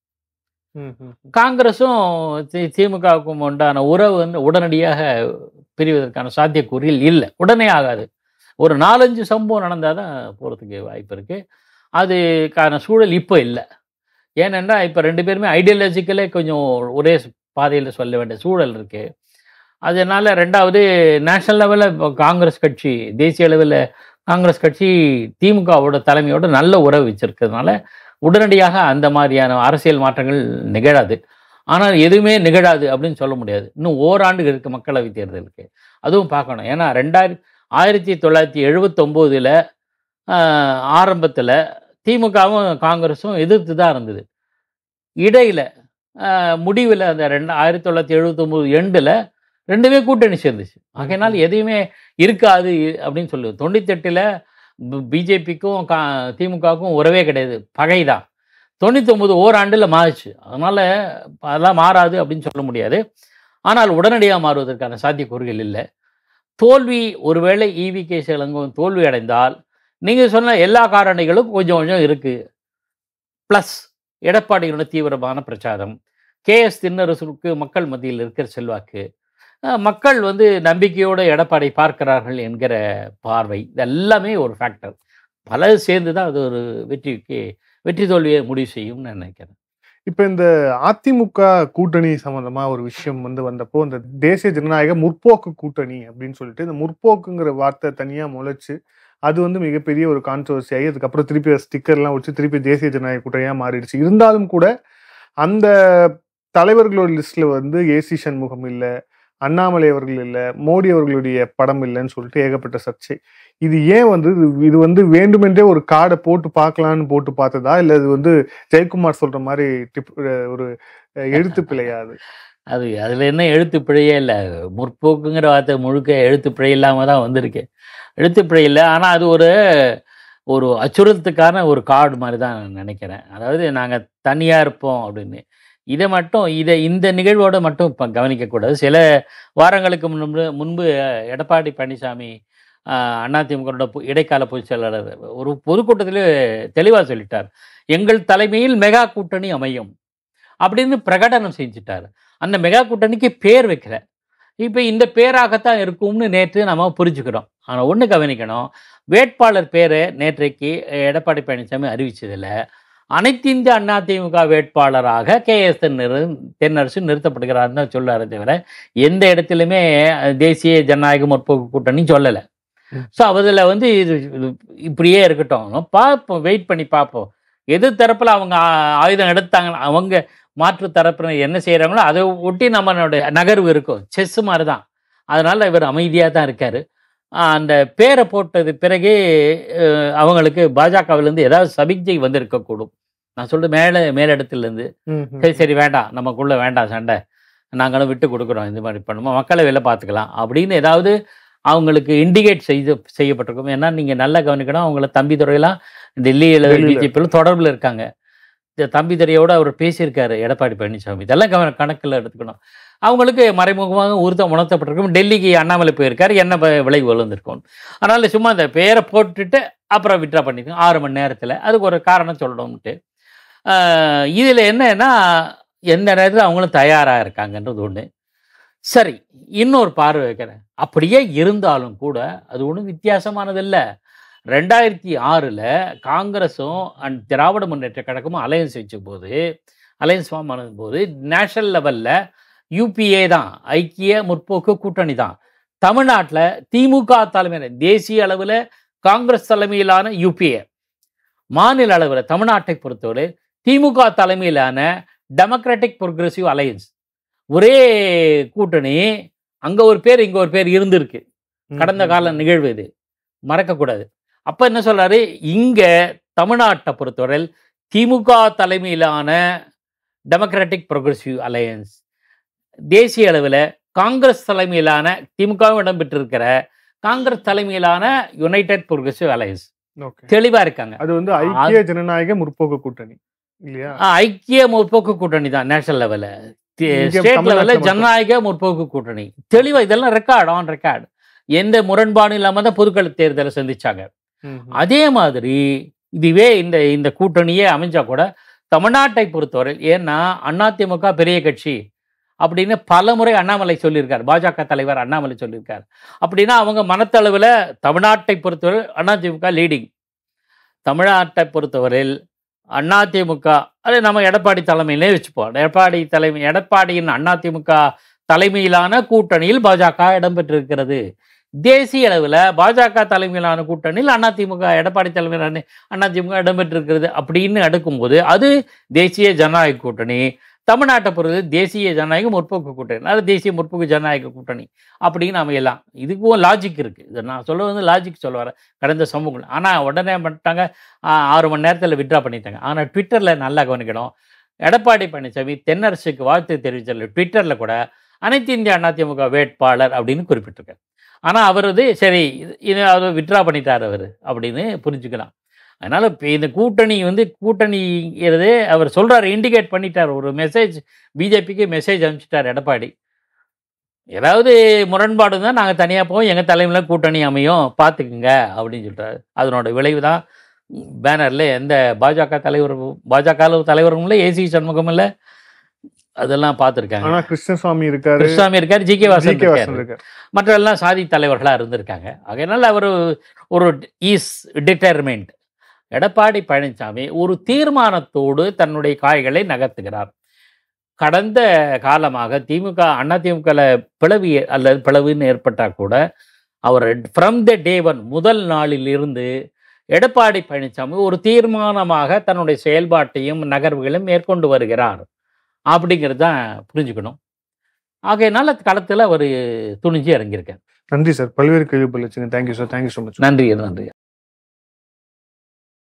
காங்கிரஸும் தி- திமுகவுக்கும் உண்டான உறவு வந்து உடனடியாக பிரிவதற்கான சாத்தியக்கூறில் இல்லை உடனே ஆகாது ஒரு நாலஞ்சு சம்பவம் நடந்தால் தான் போகிறதுக்கு வாய்ப்பு இருக்குது அதுக்கான சூழல் இப்போ இல்லை ஏனென்றா இப்போ ரெண்டு பேருமே ஐடியாலஜிக்கலே கொஞ்சம் ஒரே பாதையில் சொல்ல வேண்டிய சூழல் இருக்குது அதனால ரெண்டாவது நேஷனல் லெவலில் இப்போ காங்கிரஸ் கட்சி தேசிய அளவில் காங்கிரஸ் கட்சி திமுகவோட தலைமையோட நல்ல உறவு வச்சிருக்கிறதுனால உடனடியாக அந்த மாதிரியான அரசியல் மாற்றங்கள் நிகழாது ஆனால் எதுவுமே நிகழாது அப்படின்னு சொல்ல முடியாது இன்னும் ஓராண்டு இருக்குது மக்களவை தேர்தலுக்கு அதுவும் பார்க்கணும் ஏன்னா ரெண்டாயிரத்தி ஆயிரத்தி தொள்ளாயிரத்தி எழுபத்தொம்போதில் ஆரம்பத்தில் திமுகவும் காங்கிரஸும் எதிர்த்து தான் இருந்தது இடையில் முடிவில் அந்த ரெண்டு ஆயிரத்தி தொள்ளாயிரத்தி எழுபத்தொம்போது எண்டில் ரெண்டுமே கூட்டணி சேர்ந்துச்சு ஆகையினால் எதையுமே இருக்காது அப்படின்னு சொல்லுது தொண்ணூத்தெட்டில் பிஜேபிக்கும் கா திமுகவுக்கும் உறவே கிடையாது பகை தான் தொண்ணூத்தொம்பது ஓராண்டில் மாறுச்சு அதனால் அதெல்லாம் மாறாது அப்படின்னு சொல்ல முடியாது ஆனால் உடனடியாக மாறுவதற்கான சாத்தியக்கூறுகள் இல்லை தோல்வி ஒருவேளை இவி கே இளங்கோவன் தோல்வி அடைந்தால் நீங்கள் சொன்ன எல்லா காரணிகளும் கொஞ்சம் கொஞ்சம் இருக்குது ப்ளஸ் எடப்பாடியோட தீவிரமான பிரச்சாரம் கேஎஸ் தின்னரசுக்கு மக்கள் மத்தியில் இருக்கிற செல்வாக்கு அஹ், மக்கள் வந்து நம்பிக்கையோடு எடப்பாடி பார்க்கிறார்கள் என்கிற பார்வை இது எல்லாமே ஒரு ஃபேக்டர் பல சேர்ந்து தான் அது ஒரு வெற்றிக்கு வெற்றி தோல்வியை முடிவு செய்யும்னு நான் நினைக்கிறேன் இப்ப இந்த அதிமுக கூட்டணி சம்பந்தமா ஒரு விஷயம் வந்து வந்தப்போ இந்த தேசிய ஜனநாயக முற்போக்கு கூட்டணி அப்படின்னு சொல்லிட்டு இந்த முற்போக்குங்கிற வார்த்தை தனியா முளைச்சு அது வந்து மிகப்பெரிய ஒரு கான்ட்ரவர்சி ஆகி அதுக்கப்புறம் திருப்பி ஸ்டிக்கர்லாம் வச்சு திருப்பி தேசிய ஜனநாயக கூட்டணியா மாறிடுச்சு இருந்தாலும் கூட அந்த தலைவர்களோட லிஸ்ட்ல வந்து ஏசி சண்முகம் இல்ல அண்ணாமலை அவர்கள் இல்ல மோடி அவர்களுடைய படம் இல்லைன்னு சொல்லிட்டு ஏகப்பட்ட சர்ச்சை இது ஏன் வந்து இது- இது வந்து வேண்டுமென்றே ஒரு கார்டை போட்டு பார்க்கலான்னு போட்டு பார்த்ததா இல்ல இது வந்து ஜெயக்குமார் சொல்ற மாதிரி டிப் அஹ் ஒரு அஹ் எழுத்து பிழையா அது அது அதில் என்ன எழுத்து பிழையே இல்லை முற்போக்குங்கிற வார்த்தை முழுக்க எழுத்து பிழை இல்லாமல் தான் வந்திருக்கு எழுத்து பிழை இல்லை ஆனால் அது ஒரு ஒரு அச்சுறுத்தலுக்கான ஒரு கார்டு மாதிரி தான் நான் நினைக்கிறேன் அதாவது நாங்கள் தனியாக இருப்போம் அப்படின்னு இதை மட்டும் இதை இந்த நிகழ்வோடு மட்டும் இப்போ கவனிக்கக்கூடாது சில வாரங்களுக்கு முன்பு முன்பு எடப்பாடி பழனிசாமி அதிமுக இடைக்கால பொதுச் செயலாளர் ஒரு பொதுக்கூட்டத்திலே தெளிவாக சொல்லிட்டார் எங்கள் தலைமையில் மெகா கூட்டணி அமையும் அப்படின்னு பிரகடனம் செஞ்சுட்டார் அந்த மெகா கூட்டணிக்கு பேர் வைக்கல இப்போ இந்த பேராகத்தான் இருக்கும்னு நேற்று நம்ம புரிஞ்சுக்கிறோம் ஆனால் ஒன்று கவனிக்கணும் வேட்பாளர் பேரை நேற்றைக்கு எடப்பாடி பழனிசாமி அறிவிச்சதில்ல அனைத்து இந்திய அண்ணா திமுக வேட்பாளராக கே எஸ் தென்னர் தென்னரசு நிறுத்தப்படுகிறார்னு தான் சொல்லாரு தவிர எந்த இடத்துலையுமே தேசிய ஜனநாயக முற்போக்கு கூட்டணி சொல்லலை ம். ஸோ அதில் வந்து இது இது இப்படியே இருக்கட்டும் பார்ப்போம் வெயிட் பண்ணி பார்ப்போம் எது தரப்பில் அவங்க ஆ- ஆயுதம் எடுத்தாங்க அவங்க மாற்று தரப்பினர் என்ன செய்கிறாங்களோ அதை ஒட்டி நம்மளுடைய நகர்வு இருக்கும் செஸ் மாதிரி தான் அதனால் இவர் அமைதியாக தான் இருக்கார் அந்த பேரை போட்டது பிறகே அஹ், அவங்களுக்கு பாஜகவிலேருந்து ஏதாவது சமிக்ஞை வந்திருக்கக்கூடும் நான் சொல்றது மேலே மேலிடத்துலேருந்து சரி சரி வேண்டாம் நமக்குள்ளே வேண்டாம் சண்டை நாங்களும் விட்டு கொடுக்குறோம் இந்த மாதிரி பண்ணுமா மக்களை வெளில பார்த்துக்கலாம் அப்படின்னு ஏதாவது அவங்களுக்கு இண்டிகேட் செய்து செய்யப்பட்டிருக்கும் ஏன்னா நீங்கள் நல்லா கவனிக்கணும் அவங்கள தம்பி துறையெல்லாம் டெல்லியில் டெல்லியில. பிஜேபியில் தொடர்பில் இருக்காங்க இந்த தம்பி துறையோட அவர் பேசியிருக்காரு எடப்பாடி பழனிசாமி இதெல்லாம் கவன கணக்கில் எடுத்துக்கணும் அவங்களுக்கு மறைமுகமாக உறுத்தம் உணர்த்தப்பட்டிருக்கும் டெல்லிக்கு அண்ணாமலை போயிருக்காரு என்ன ப- விளைவு விழுந்திருக்கும் அதனால சும்மா அந்த பேரை போட்டுட்டு அப்புறம் விட்ரா பண்ணிருக்கோம் ஆறு மணி நேரத்தில் அதுக்கு ஒரு காரணம் சொல்லணும்ட்டு இதில் என்னன்னா எந்த நேரத்தில் அவங்களும் தயாராக இருக்காங்கன்றது ஒன்று சரி இன்னொரு பார்வை வைக்கிறேன் அப்படியே இருந்தாலும் கூட அது ஒன்றும் வித்தியாசமானதில்ல ரெண்டாயிரத்தி ஆறில் காங்கிரஸும் அண்ட் திராவிட முன்னேற்ற கழகமும் அலையன்ஸ் வச்ச போது அலையன்ஸ் ஃபார்ம் ஆனது போது நேஷனல் லெவலில் யூபிஏ தான் ஐக்கிய முற்போக்கு கூட்டணி தான் தமிழ்நாட்டில் திமுக தலைமையில் தேசிய அளவில் காங்கிரஸ் தலைமையிலான யூபிஏ மாநில அளவில் தமிழ்நாட்டை பொறுத்தவரை திமுக தலைமையிலான டெமோக்ராட்டிக் ப்ரோக்ரஸிவ் அலையன்ஸ் ஒரே கூட்டணி அங்கே ஒரு பேர் இங்கே ஒரு பேர் இருந்திருக்கு கடந்த கால நிகழ்வு இது மறக்கக்கூடாது அப்போ என்ன சொல்றாரு இங்கே தமிழ்நாட்டை பொறுத்தவரையில் திமுக தலைமையிலான டெமோக்ராட்டிக் ப்ரோக்ரஸிவ் அலையன்ஸ் தேசிய அளவில் காங்கிரஸ் தலைமையிலான திமுகவும் இடம்பெற்றிருக்கிற காங்கிரஸ் தலைமையிலான யுனைடெட் ப்ரோக்ரஸிவ் அலையன்ஸ் ஓகே தெளிவாக இருக்காங்க அது வந்து ஐக்கிய ஜனநாயக முற்போக்கு கூட்டணி இல்லையா ஆ, ஐக்கிய முற்போக்கு கூட்டணி தான் நேஷனல் லெவலில் இங்க ஸ்டேட் தமிழ்நாட்டுல லெவலில் மட்டும். ஜனநாயக முற்போக்கு கூட்டணி தெளிவாக இதெல்லாம் ரெக்கார்ட் ஆன் ரெக்கார்டு எந்த முரண்பாடும் இல்லாமல் தான் பொதுக்கள தேர்தலை சந்திச்சாங்க ம், அதே மாதிரி இதுவே இந்த இந்த கூட்டணியே அமைஞ்சா கூட தமிழ்நாட்டை பொறுத்தவரை ஏன்னா அதிமுக பெரிய கட்சி அப்படின்னு பல முறை அண்ணாமலை சொல்லியிருக்கார் பாஜக தலைவர் அண்ணாமலை சொல்லியிருக்கார் அப்படின்னா அவங்க மனத்தளவில் தமிழ்நாட்டை பொறுத்தவரை அதிமுக லீடிங் தமிழ்நாட்டை பொறுத்தவரையில் அதிமுக அது நம்ம எடப்பாடி தலைமையிலே வச்சுப்போம் எடப்பாடி தலைமை எடப்பாடியின் அதிமுக தலைமையிலான கூட்டணியில் பாஜக இடம்பெற்றிருக்கிறது தேசிய அளவில் பாஜக தலைமையிலான கூட்டணியில் அதிமுக எடப்பாடி தலைமையிலான அதிமுக இடம்பெற்றிருக்கிறது அப்படின்னு அடுக்கும்போது அது தேசிய ஜனநாயக கூட்டணி தமிழ்நாட்டை பொறுத்து தேசிய ஜனநாயக முற்போக்கு கூட்டணி அது தேசிய முற்போக்கு ஜனநாயக கூட்டணி அப்படின்னு அமையலாம் இதுக்கும் லாஜிக் இருக்குது இதை நான் சொல்ல வந்து லாஜிக் சொல்ல வரேன் கடந்த சமூகம் ஆனால் உடனே பண்ணிட்டாங்க ஆ, ஆறு மணி நேரத்தில் விட்ரா பண்ணிட்டாங்க ஆனால் ட்விட்டரில் நல்லா கவனிக்கணும் எடப்பாடி பழனிசாமி தென்னரசுக்கு வாழ்த்து தெரிவிச்சல ட்விட்டரில் கூட அனைத்து இந்திய அதிமுக வேட்பாளர் அப்படின்னு குறிப்பிட்டிருக்காரு ஆனால் அவர் வந்து சரி இது- இது அவர் விட்ரா பண்ணிட்டார் அவர் அப்படின்னு புரிஞ்சுக்கலாம் அதனால் இப்போ இந்த கூட்டணி வந்து கூட்டணிங்கிறது அவர் சொல்கிறார் இண்டிகேட் பண்ணிட்டார் ஒரு மெசேஜ் பிஜேபிக்கு மெசேஜ் அனுப்பிச்சிட்டார் எடப்பாடி ஏதாவது முரண்பாடு தான் நாங்கள் தனியாக போவோம் எங்கள் தலைமையில் கூட்டணி அமையும் பார்த்துக்குங்க அப்படின்னு சொல்லிட்டாரு அதனோட விளைவு தான் பேனரில் எந்த பாஜக தலைவர் பாஜக தலைவரும் இல்லை ஏசி சண்முகம் இல்லை அதெல்லாம் பார்த்துருக்காங்க ஆனா கிருஷ்ணசுவாமி இருக்காரு கிருஷ்ணாமி இருக்கார் G K Vasan G K. Vasan இருக்காரு இருக்காரு மற்றெல்லாம் சாதி தலைவர்களாக இருந்திருக்காங்க அதனால் அவர் ஒரு இஸ் டிட்டர்மெண்ட் எடப்பாடி பழனிசாமி ஒரு தீர்மானத்தோடு தன்னுடைய காய்களை நகர்த்துகிறார் கடந்த காலமாக திமுக அதிமுகவில் பிளவு ஏ- அல்லது பிளவுன்னு ஏற்பட்டால் கூட அவர் ஃப்ரம் த டே ஒன் முதல் நாளிலிருந்து எடப்பாடி பழனிசாமி ஒரு தீர்மானமாக தன்னுடைய செயல்பாட்டையும் நகர்வுகளையும் மேற்கொண்டு வருகிறார் அப்படிங்கிறது தான் புரிஞ்சுக்கணும் ஆகையினால களத்தில் அவர் துணிஞ்சு இறங்கியிருக்கார் நன்றி சார் பல்வேறு கேள்வி பதில் thank you sir thank you so much நன்றி நன்றி